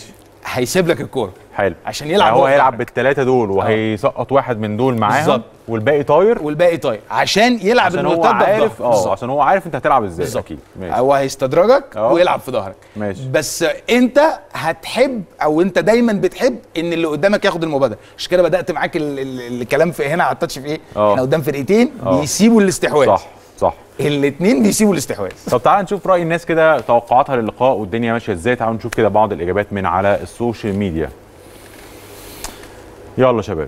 Speaker 4: هيسيب لك الكوره
Speaker 1: حلو
Speaker 4: عشان يلعب
Speaker 1: يعني هو
Speaker 4: هو
Speaker 1: هيلعب
Speaker 4: في
Speaker 1: بالثلاثه دول وهيسقط واحد من دول معاهم
Speaker 4: بالظبط.
Speaker 1: والباقي طاير
Speaker 4: والباقي طاير عشان يلعب
Speaker 1: عشان هو
Speaker 4: المرتده
Speaker 1: عارف
Speaker 4: بظهره.
Speaker 1: اه
Speaker 4: بالظبط.
Speaker 1: عشان هو عارف انت هتلعب ازاي
Speaker 4: بالظبط
Speaker 1: اكيد ماشي
Speaker 4: هو هيستدرجك
Speaker 1: اه.
Speaker 4: ويلعب في ظهرك
Speaker 1: ماشي.
Speaker 4: بس انت هتحب او انت دايما بتحب ان اللي قدامك ياخد المبادره عشان كده بدات معاك ال- ال- الكلام في هنا على التاتش في ايه
Speaker 1: اه.
Speaker 4: احنا قدام فرقتين
Speaker 1: اه.
Speaker 4: بيسيبوا الاستحواذ
Speaker 1: صح صح
Speaker 4: الاثنين بيسيبوا الاستحواذ
Speaker 1: طب تعال نشوف راي الناس كده توقعاتها للقاء والدنيا ماشيه ازاي تعالوا نشوف كده بعض الاجابات من على السوشيال ميديا يلا شباب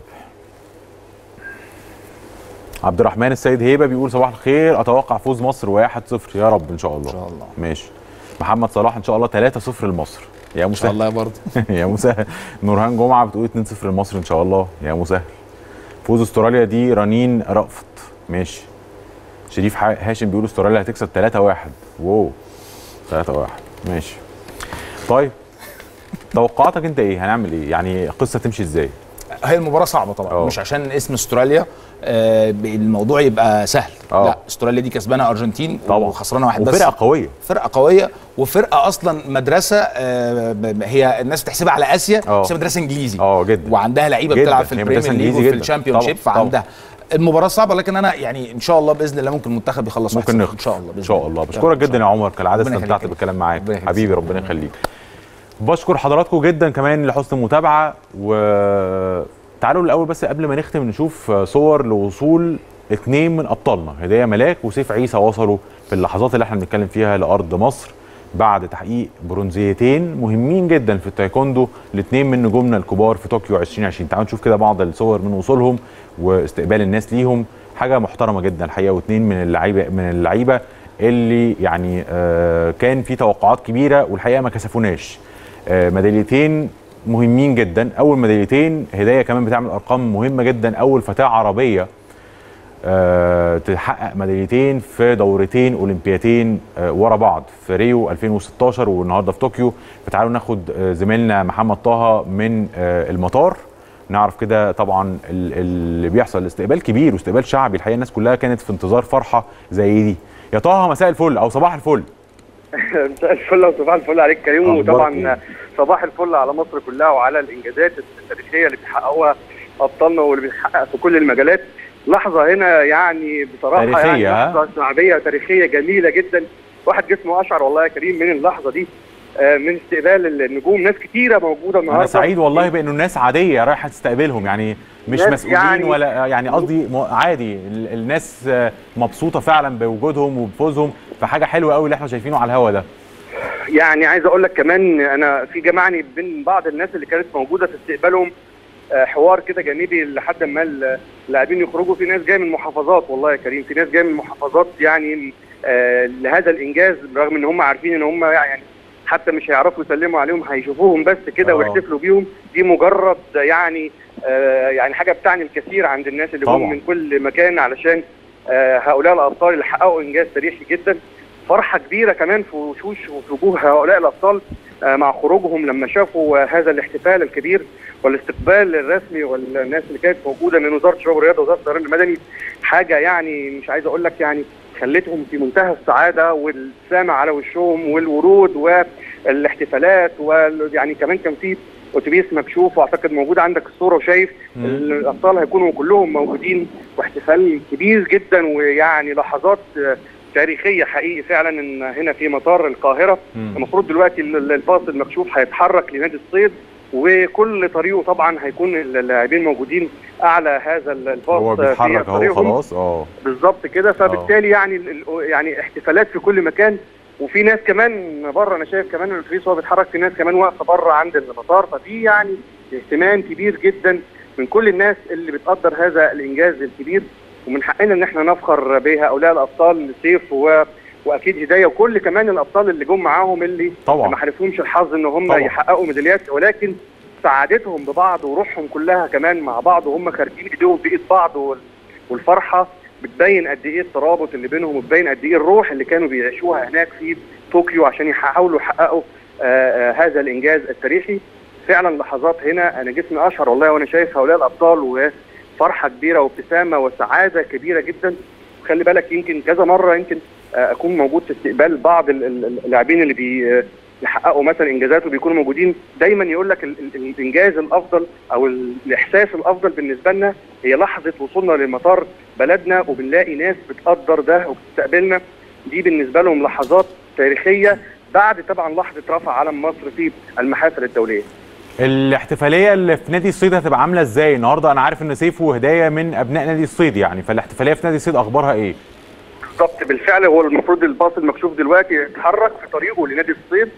Speaker 1: عبد الرحمن السيد هيبه بيقول صباح الخير اتوقع فوز مصر 1-0 يا رب ان شاء الله ان
Speaker 4: شاء الله.
Speaker 1: ماشي محمد صلاح ان شاء الله 3-0 لمصر يا
Speaker 4: ان شاء
Speaker 1: مسهل
Speaker 4: الله برضه
Speaker 1: يا مسهل نورهان جمعه بتقول 2-0 لمصر ان شاء الله يا مسهل فوز استراليا دي رنين رأفت ماشي شريف ح- هاشم بيقول استراليا هتكسب 3-1 واو 3-1 ماشي طيب توقعاتك انت ايه هنعمل ايه يعني القصه تمشي ازاي
Speaker 4: هي المباراه صعبه طبعا
Speaker 1: اه.
Speaker 4: مش عشان اسم استراليا آه الموضوع يبقى سهل
Speaker 1: اه.
Speaker 4: لا استراليا دي كسبانه ارجنتين
Speaker 1: طبعا
Speaker 4: وخسرانه واحد بس
Speaker 1: وفرقه قويه
Speaker 4: فرقه قويه وفرقه اصلا مدرسه آه، ب- ب- هي الناس بتحسبها على اسيا
Speaker 1: اه.
Speaker 4: بس هي مدرسه انجليزي
Speaker 1: اه جدا
Speaker 4: وعندها لعيبه
Speaker 1: جدا.
Speaker 4: بتلعب في
Speaker 1: هي
Speaker 4: البريمير
Speaker 1: مدرسة
Speaker 4: ليج
Speaker 1: إنجليزي
Speaker 4: وفي
Speaker 1: جدا.
Speaker 4: الشامبيون شيب
Speaker 1: طبعا.
Speaker 4: فعندها المباراه صعبه لكن انا يعني ان شاء الله باذن الله ممكن المنتخب يخلص
Speaker 1: ممكن
Speaker 4: 1-0
Speaker 1: نخ
Speaker 4: ان شاء الله
Speaker 1: ان
Speaker 4: بإذن
Speaker 1: شاء الله بشكرك جدا يا عمر كالعاده
Speaker 4: ربنا
Speaker 1: استمتعت
Speaker 4: يخليك.
Speaker 1: بالكلام معاك
Speaker 4: ربنا يخليك.
Speaker 1: حبيبي ربنا يخليك بشكر حضراتكم جدا كمان لحسن المتابعه وتعالوا الاول بس قبل ما نختم نشوف صور لوصول اثنين من ابطالنا هدايه ملاك وسيف عيسى وصلوا في اللحظات اللي احنا بنتكلم فيها لارض مصر بعد تحقيق برونزيتين مهمين جدا في التايكوندو الاثنين من نجومنا الكبار في طوكيو 2020 تعالوا نشوف كده بعض الصور من وصولهم واستقبال الناس ليهم حاجه محترمه جدا الحقيقه واثنين من اللعيبه من اللعيبه اللي يعني آه كان في توقعات كبيره والحقيقه ما كسفوناش آه ميداليتين مهمين جدا اول ميداليتين هدايه كمان بتعمل ارقام مهمه جدا اول فتاه عربيه آه، تحقق ميداليتين في دورتين اولمبياتين آه، ورا بعض في ريو 2016 والنهارده في طوكيو فتعالوا ناخد آه، زميلنا محمد طه من آه، المطار نعرف كده طبعا ال- اللي بيحصل استقبال كبير واستقبال شعبي الحقيقه الناس كلها كانت في انتظار فرحه زي دي يا طه مساء الفل او صباح الفل
Speaker 5: مساء الفل وصباح الفل عليك كريم
Speaker 1: أخبارك
Speaker 5: وطبعا
Speaker 1: إيه؟
Speaker 5: صباح الفل على مصر كلها وعلى الانجازات التاريخيه اللي بيحققوها ابطالنا واللي بيتحقق في كل المجالات لحظه هنا يعني بصراحه
Speaker 1: تاريخية،
Speaker 5: يعني
Speaker 1: ها؟
Speaker 5: لحظه شعبيه تاريخيه جميله جدا واحد جسمه اشعر والله يا كريم من اللحظه دي آه، من استقبال النجوم ناس كتيره موجوده النهارده
Speaker 1: انا سعيد والله بانه الناس عاديه رايحه تستقبلهم يعني مش
Speaker 5: ناس
Speaker 1: مسؤولين
Speaker 5: يعني-
Speaker 1: ولا يعني قصدي م- عادي ال- الناس آه، مبسوطه فعلا بوجودهم وبفوزهم فحاجه حلوه قوي اللي احنا شايفينه على الهوا ده
Speaker 5: يعني عايز اقول لك كمان انا في جمعني بين بعض الناس اللي كانت موجوده في استقبالهم آه، حوار كده جانبي لحد ما ال- اللاعبين يخرجوا في ناس جايه من محافظات والله يا كريم في ناس جايه من محافظات يعني آه، لهذا الانجاز برغم ان هم عارفين ان هم يعني حتى مش هيعرفوا يسلموا عليهم هيشوفوهم بس كده
Speaker 1: آه.
Speaker 5: ويحتفلوا بيهم دي مجرد يعني آه، يعني حاجه بتعني الكثير عند الناس اللي
Speaker 1: طبعاً.
Speaker 5: جم من كل مكان علشان آه، هؤلاء الابطال اللي حققوا انجاز تاريخي جدا فرحه كبيره كمان في وشوش وفي وجوه هؤلاء الابطال آه، مع خروجهم لما شافوا آه، هذا الاحتفال الكبير والاستقبال الرسمي والناس اللي كانت موجوده من وزاره الشباب والرياضه ووزاره الطيران المدني حاجه يعني مش عايز اقول لك يعني خلتهم في منتهى السعاده والابتسامه على وشهم والورود والاحتفالات ويعني كمان كان في اتوبيس مكشوف واعتقد موجود عندك الصوره وشايف
Speaker 1: مم.
Speaker 5: الابطال هيكونوا كلهم موجودين واحتفال كبير جدا ويعني لحظات آه، تاريخيه حقيقي فعلا ان هنا في مطار القاهره
Speaker 1: مم.
Speaker 5: المفروض دلوقتي ال- ال- الباص المكشوف هيتحرك لنادي الصيد وكل طريقه طبعا هيكون اللاعبين موجودين اعلى هذا ال- الباص
Speaker 1: هو
Speaker 5: في
Speaker 1: بيتحرك اهو
Speaker 5: طريقهم.
Speaker 1: خلاص اه
Speaker 5: بالظبط كده فبالتالي يعني ال- ال- يعني احتفالات في كل مكان وفي ناس كمان بره انا شايف كمان الاتوبيس وهو بيتحرك في ناس كمان واقفه بره عند المطار ففي يعني اهتمام كبير جدا من كل الناس اللي بتقدر هذا الانجاز الكبير ومن حقنا ان احنا نفخر بهؤلاء الابطال سيف و... واكيد هدايه وكل كمان الابطال اللي جم معاهم اللي
Speaker 1: طبعا
Speaker 5: ما حالفهمش الحظ ان هم
Speaker 1: طبعا.
Speaker 5: يحققوا ميداليات ولكن سعادتهم ببعض وروحهم كلها كمان مع بعض وهم خارجين ايديهم بايد بعض وال- والفرحه بتبين قد ايه الترابط اللي بينهم وبتبين قد ايه الروح اللي كانوا بيعيشوها هناك في طوكيو عشان يحاولوا يحققوا آه، آه، هذا الانجاز التاريخي فعلا لحظات هنا انا جسمي اشعر والله وانا شايف هؤلاء الابطال وفرحه كبيره وابتسامه وسعاده كبيره جدا خلي بالك يمكن كذا مره يمكن آه، اكون موجود في استقبال بعض ال- ال- اللاعبين اللي بي يحققوا مثلا انجازات وبيكونوا موجودين دايما يقول لك ال- ال- الانجاز الافضل او ال- الاحساس الافضل بالنسبه لنا هي لحظه وصولنا لمطار بلدنا وبنلاقي ناس بتقدر ده وبتستقبلنا دي بالنسبه لهم لحظات تاريخيه بعد طبعا لحظه رفع علم مصر في المحافل الدوليه
Speaker 1: الاحتفاليه اللي في نادي الصيد هتبقى عامله ازاي النهارده انا عارف ان سيفو هدايا من ابناء نادي الصيد يعني فالاحتفاليه في نادي الصيد اخبارها ايه
Speaker 5: بالظبط بالفعل هو المفروض الباص المكشوف دلوقتي يتحرك في طريقه لنادي الصيد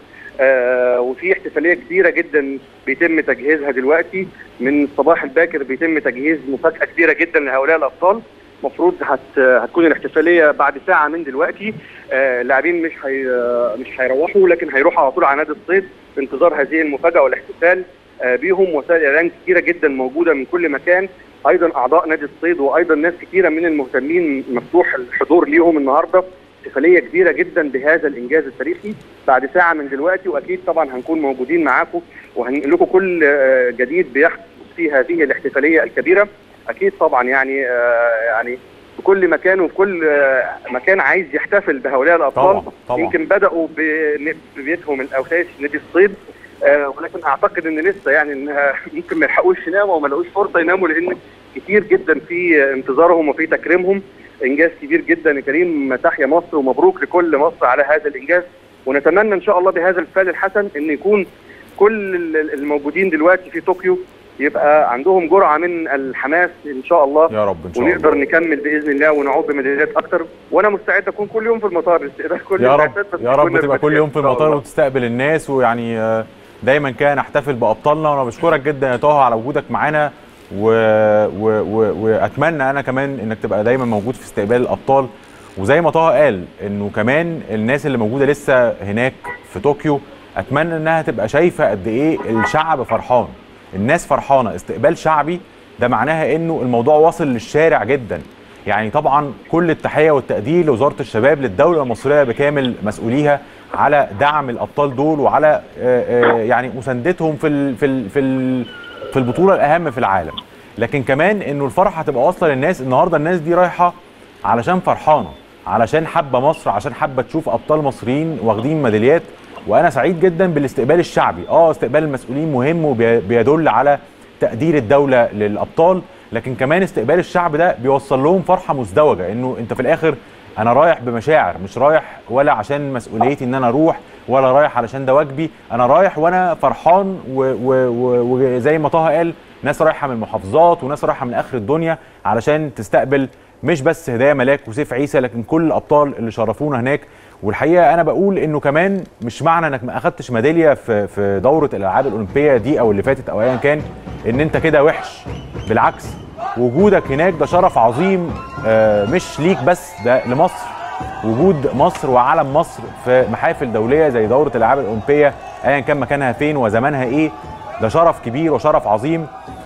Speaker 5: آه وفي احتفاليه كبيره جدا بيتم تجهيزها دلوقتي من الصباح الباكر بيتم تجهيز مفاجاه كبيره جدا لهؤلاء الابطال المفروض هت هتكون الاحتفاليه بعد ساعه من دلوقتي آه اللاعبين مش هي مش هيروحوا لكن هيروحوا على طول على نادي الصيد في انتظار هذه المفاجاه والاحتفال آه بيهم وسائل اعلام كثيره جدا موجوده من كل مكان ايضا اعضاء نادي الصيد وايضا ناس كثيره من المهتمين مفتوح الحضور ليهم النهارده احتفاليه كبيره جدا بهذا الانجاز التاريخي بعد ساعه من دلوقتي واكيد طبعا هنكون موجودين معاكم وهنقول لكم كل آه، جديد بيحدث في هذه الاحتفاليه الكبيره اكيد طبعا يعني آه، يعني في كل مكان وفي كل آه، مكان عايز يحتفل بهؤلاء الابطال
Speaker 1: طبعاً، طبعاً.
Speaker 5: يمكن بداوا بن- ببيتهم الاساسي نادي الصيد آه، ولكن اعتقد ان لسه يعني انها ممكن ما يلحقوش يناموا وما لقوش فرصه يناموا لان كتير جدا في انتظارهم وفي تكريمهم انجاز كبير جدا يا كريم تحيا مصر ومبروك لكل مصر على هذا الانجاز ونتمنى ان شاء الله بهذا الفعل الحسن ان يكون كل ال- الموجودين دلوقتي في طوكيو يبقى عندهم جرعه من الحماس ان شاء الله
Speaker 1: يا رب ان شاء
Speaker 5: ونقدر
Speaker 1: الله
Speaker 5: نكمل باذن الله ونعود بميداليات اكتر وانا مستعد اكون كل يوم في المطار لاستقبال كل
Speaker 1: يا رب
Speaker 5: البعثات، بس
Speaker 1: يا رب
Speaker 5: تكون
Speaker 1: تبقى كل يوم في
Speaker 5: إن شاء
Speaker 1: المطار
Speaker 5: الله.
Speaker 1: وتستقبل الناس ويعني آه، دايما كده نحتفل بابطالنا وانا بشكرك جدا يا طه على وجودك معانا و... و... و... واتمنى انا كمان انك تبقى دايما موجود في استقبال الابطال وزي ما طه قال انه كمان الناس اللي موجوده لسه هناك في طوكيو اتمنى انها تبقى شايفه قد ايه الشعب فرحان الناس فرحانه استقبال شعبي ده معناها انه الموضوع واصل للشارع جدا يعني طبعا كل التحيه والتقدير لوزاره الشباب للدوله المصريه بكامل مسؤوليها على دعم الابطال دول وعلى آه، آه، يعني مساندتهم في ال في ال في ال في البطوله الاهم في العالم لكن كمان انه الفرحه هتبقى واصله للناس النهارده الناس دي رايحه علشان فرحانه علشان حابه مصر عشان حابه تشوف ابطال مصريين واخدين ميداليات وانا سعيد جدا بالاستقبال الشعبي اه استقبال المسؤولين مهم وبيدل على تقدير الدوله للابطال لكن كمان استقبال الشعب ده بيوصل لهم فرحه مزدوجه انه انت في الاخر انا رايح بمشاعر مش رايح ولا عشان مسؤوليتي ان انا اروح ولا رايح علشان ده واجبي انا رايح وانا فرحان و- و- و- وزي ما طه قال ناس رايحه من المحافظات وناس رايحه من اخر الدنيا علشان تستقبل مش بس هدايا ملاك وسيف عيسى لكن كل الابطال اللي شرفونا هناك والحقيقه انا بقول انه كمان مش معنى انك ما اخدتش ميداليه في في دوره الالعاب الاولمبيه دي او اللي فاتت او ايا كان ان انت كده وحش بالعكس وجودك هناك ده شرف عظيم آه، مش ليك بس ده لمصر وجود مصر وعلم مصر في محافل دوليه زي دوره الالعاب الاولمبيه ايا كان مكانها فين وزمانها ايه ده شرف كبير وشرف عظيم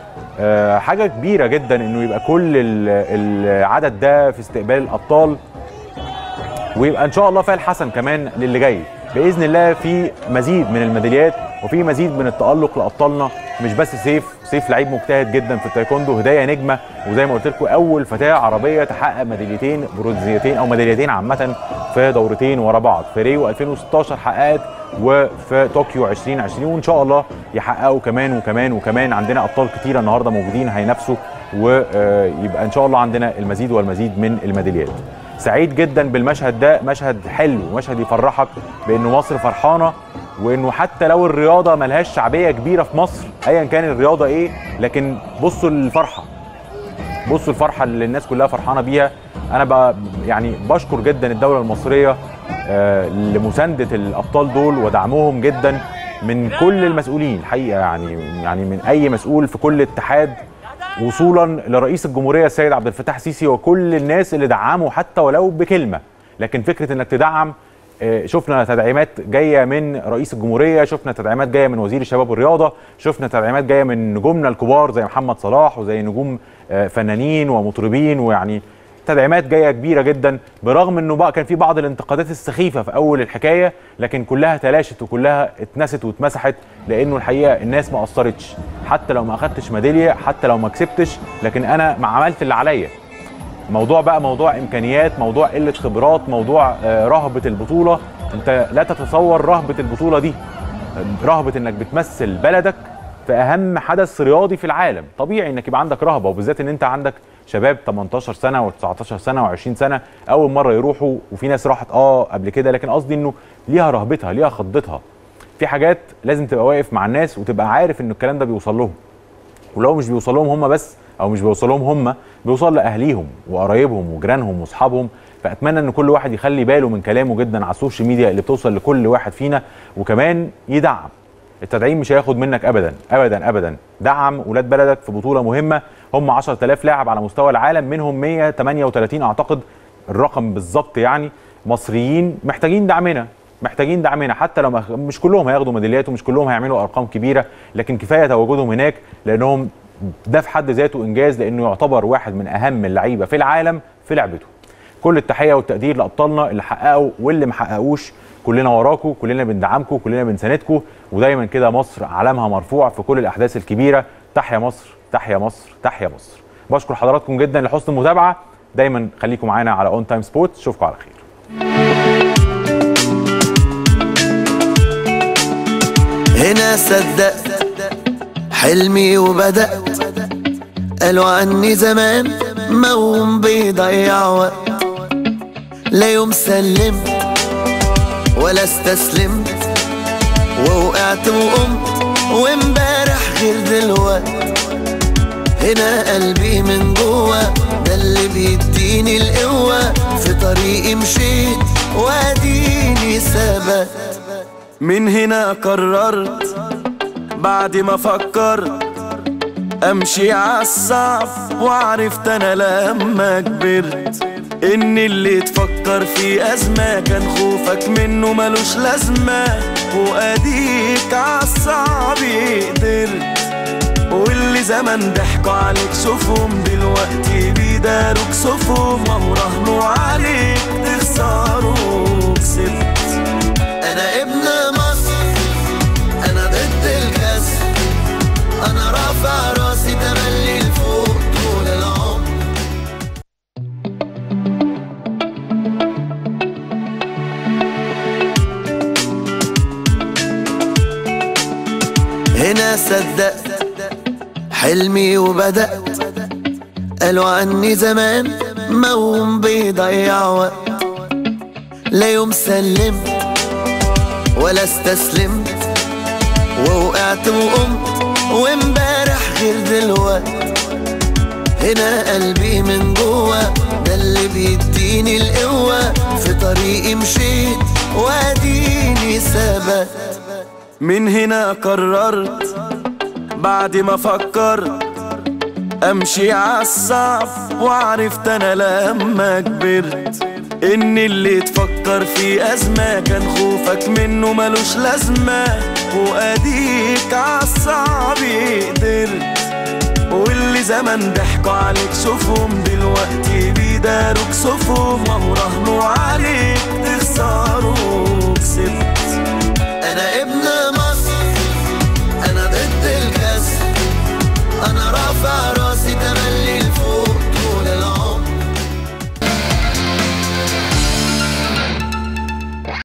Speaker 1: آه، حاجه كبيره جدا انه يبقى كل ال- العدد ده في استقبال الابطال ويبقى ان شاء الله فعل حسن كمان للي جاي باذن الله في مزيد من الميداليات وفي مزيد من التالق لابطالنا مش بس سيف سيف لعيب مجتهد جدا في التايكوندو هدايا نجمه وزي ما قلت لكم اول فتاه عربيه تحقق ميداليتين برونزيتين او ميداليتين عامه في دورتين ورا بعض في ريو 2016 حققت وفي طوكيو 2020 وان شاء الله يحققوا كمان وكمان وكمان عندنا ابطال كتيره النهارده موجودين هينافسوا ويبقى ان شاء الله عندنا المزيد والمزيد من الميداليات سعيد جدا بالمشهد ده مشهد حلو مشهد يفرحك بانه مصر فرحانه وانه حتى لو الرياضه ملهاش شعبيه كبيره في مصر ايا كان الرياضه ايه لكن بصوا للفرحه بصوا الفرحه اللي الناس كلها فرحانه بيها انا ب... يعني بشكر جدا الدوله المصريه آه، لمسانده الابطال دول ودعمهم جدا من كل المسؤولين الحقيقه يعني يعني من اي مسؤول في كل اتحاد وصولا لرئيس الجمهوريه السيد عبد الفتاح السيسي وكل الناس اللي دعموا حتى ولو بكلمه لكن فكره انك تدعم آه، شفنا تدعيمات جايه من رئيس الجمهوريه شفنا تدعيمات جايه من وزير الشباب والرياضه شفنا تدعيمات جايه من نجومنا الكبار زي محمد صلاح وزي نجوم آه، فنانين ومطربين ويعني تدعيمات جايه كبيره جدا برغم انه بقى كان في بعض الانتقادات السخيفه في اول الحكايه لكن كلها تلاشت وكلها اتنست واتمسحت لانه الحقيقه الناس ما قصرتش حتى لو ما اخدتش ميداليه حتى لو ما كسبتش لكن انا ما عملت اللي عليا موضوع بقى موضوع امكانيات موضوع قله خبرات موضوع آه، رهبه البطوله انت لا تتصور رهبه البطوله دي رهبه انك بتمثل بلدك في اهم حدث رياضي في العالم طبيعي انك يبقى عندك رهبه وبالذات ان انت عندك شباب 18 سنه و19 سنه و20 سنه اول مره يروحوا وفي ناس راحت اه قبل كده لكن قصدي انه ليها رهبتها ليها خضتها في حاجات لازم تبقى واقف مع الناس وتبقى عارف ان الكلام ده بيوصل لهم ولو مش بيوصل لهم هم بس او مش بيوصل لهم هم بيوصل لاهليهم وقرايبهم وجيرانهم واصحابهم فاتمنى ان كل واحد يخلي باله من كلامه جدا على السوشيال ميديا اللي بتوصل لكل واحد فينا وكمان يدعم التدعيم مش هياخد منك ابدا ابدا ابدا دعم ولاد بلدك في بطوله مهمه هم 10000 لاعب على مستوى العالم منهم 138 اعتقد الرقم بالظبط يعني مصريين محتاجين دعمنا محتاجين دعمنا حتى لو ما- مش كلهم هياخدوا ميداليات ومش كلهم هيعملوا ارقام كبيره لكن كفايه تواجدهم هناك لانهم ده في حد ذاته انجاز لانه يعتبر واحد من اهم اللعيبه في العالم في لعبته كل التحيه والتقدير لابطالنا اللي حققوا واللي ما حققوش كلنا وراكم كلنا بندعمكم كلنا بنساندكم ودايما كده مصر علمها مرفوع في كل الاحداث الكبيره تحيا مصر تحيا مصر تحيا مصر بشكر حضراتكم جدا لحسن المتابعه دايما خليكم معانا على اون تايم سبورت اشوفكم على خير
Speaker 6: هنا صدقت حلمي وبدأت قالوا عني زمان موم بيضيع وقت لا يوم سلمت ولا استسلمت ووقعت وقمت وامبارح غير دلوقت هنا قلبي من جوه ده اللي بيديني القوة في طريقي مشيت واديني ثبت من هنا قررت بعد ما فكرت امشي عالصعب وعرفت انا لما كبرت ان اللي تفكر في ازمة كان خوفك منه ملوش لازمة واديك عالصعب قدرت واللي زمان ضحكوا عليك شوفهم دلوقتي بيداروك صفهم وهو راهنوا عليك تخسروا كسبت انا ابن مصر انا ضد الكسر انا رافع راسي تملي لفوق طول العمر هنا صدقت حلمي وبدأت قالوا عني زمان موم بيضيع وقت لا يوم سلمت ولا استسلمت ووقعت وقمت وامبارح غير دلوقت هنا قلبي من جوه ده اللي بيديني القوة في طريقي مشيت واديني ثبت من هنا قررت بعد ما فكرت امشي عالصعب وعرفت انا لما كبرت ان اللي تفكر في ازمة كان خوفك منه ملوش لازمة واديك عالصعب قدرت واللي زمان ضحكوا عليك شوفهم دلوقتي بيداروك صفهم وهو راهنوا عليك تخسروا كسبت